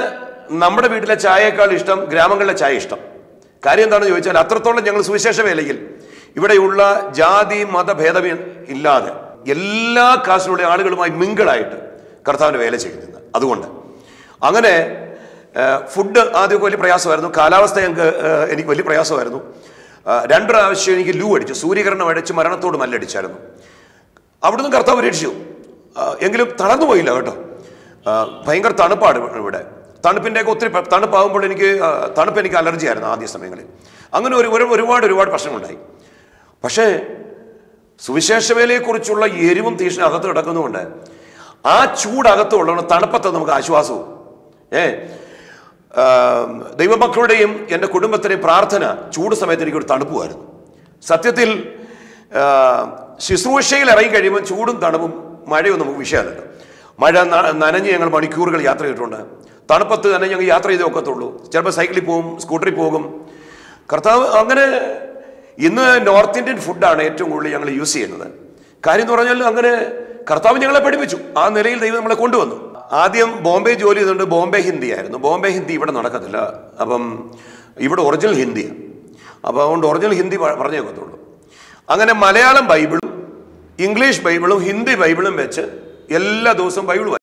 നമ്മുടെ വീട്ടിലെ ചായയേക്കാൾ ഇഷ്ടം ഗ്രാമങ്ങളിലെ ചായ ഇഷ്ടം കാര്യം എന്താണെന്ന് ചോദിച്ചാൽ അത്രത്തോളം ഞങ്ങൾ സുവിശേഷ വേലയിൽ ഇവിടെയുള്ള ജാതി മതഭേദം ഇല്ലാതെ എല്ലാ കാസ്റ്റിലുള്ള ആളുകളുമായി മിങ്കിളായിട്ട് കർത്താവിന് വേല ചെയ്യുന്നത് അതുകൊണ്ട് അങ്ങനെ ഫുഡ് ആദ്യമൊക്കെ വലിയ പ്രയാസമായിരുന്നു കാലാവസ്ഥ ഞങ്ങൾക്ക് ഏഹ്, എനിക്ക് വലിയ പ്രയാസമായിരുന്നു ആ, രണ്ട് പ്രാവശ്യം എനിക്ക് ലൂ അടിച്ചു സൂര്യകിരണം അടിച്ച് മരണത്തോട് മല്ലടിച്ചായിരുന്നു അവിടുന്ന് കർത്താവ് രക്ഷിച്ചു ആ, എങ്കിലും തളർന്നു പോയില്ല കേട്ടോ ആ, ഭയങ്കര തണുപ്പാണ് ഇവ- ഇവിടെ തണുപ്പിൻ്റെയൊക്കെ ഒത്തിരി പ- തണുപ്പാകുമ്പോൾ എനിക്ക് ആ, തണുപ്പ് എനിക്ക് അലർജി ആയിരുന്നു ആദ്യ സമയങ്ങളിൽ അങ്ങനെ ഒരു ഒരു- ഒരുപാട് ഒരുപാട് പ്രശ്നങ്ങളുണ്ടായി പക്ഷേ സുവിശേഷ വേലയെക്കുറിച്ചുള്ള എരിവും തീഷ്ണ അകത്ത് കിടക്കുന്നുകൊണ്ട് ആ ചൂടകത്ത് ഉള്ളതുകൊണ്ട് തണുപ്പത്ത് നമുക്ക് ആശ്വാസവും ഏ ആ, ദൈവമക്കളുടെയും എൻ്റെ കുടുംബത്തിൻ്റെയും പ്രാർത്ഥന ചൂട് സമയത്ത് എനിക്കൊരു തണുപ്പുമായിരുന്നു സത്യത്തിൽ ആ, ശുശ്രൂഷയിൽ ഇറങ്ങി കഴിയുമ്പോൾ ചൂടും തണുപ്പും മഴയും നമുക്ക് വിഷയമല്ലല്ലോ മഴ ന- നനഞ്ഞ് ഞങ്ങൾ മണിക്കൂറുകൾ യാത്ര ചെയ്തിട്ടുണ്ട് തണുപ്പത്ത് തന്നെ ഞങ്ങൾ യാത്ര ചെയ്തേ ഒക്കത്തുള്ളൂ ചിലപ്പോൾ സൈക്കിളിൽ പോകും സ്കൂട്ടറിൽ പോകും കർത്താവ് അങ്ങനെ ഇന്ന് നോർത്ത് ഇന്ത്യൻ ഫുഡാണ് ഏറ്റവും കൂടുതൽ ഞങ്ങൾ യൂസ് ചെയ്യുന്നത് കാര്യം എന്ന് പറഞ്ഞാൽ അങ്ങനെ കർത്താവ് ഞങ്ങളെ പഠിപ്പിച്ചു ആ നിലയിൽ ദൈവം നമ്മളെ കൊണ്ടുവന്നു ആദ്യം ബോംബെ ജോലി ചെയ്തുകൊണ്ട് ബോംബെ ഹിന്ദി ആയിരുന്നു ബോംബെ ഹിന്ദി ഇവിടെ നടക്കത്തില്ല അപ്പം ഇവിടെ ഒറിജിനൽ ഹിന്ദിയാണ് അപ്പോൾ അതുകൊണ്ട് ഒറിജിനൽ ഹിന്ദി പ- പറഞ്ഞേ ഒക്കത്തുള്ളൂ അങ്ങനെ മലയാളം ബൈബിളും ഇംഗ്ലീഷ് ബൈബിളും ഹിന്ദി ബൈബിളും വെച്ച് എല്ലാ ദിവസവും ബൈബിൾ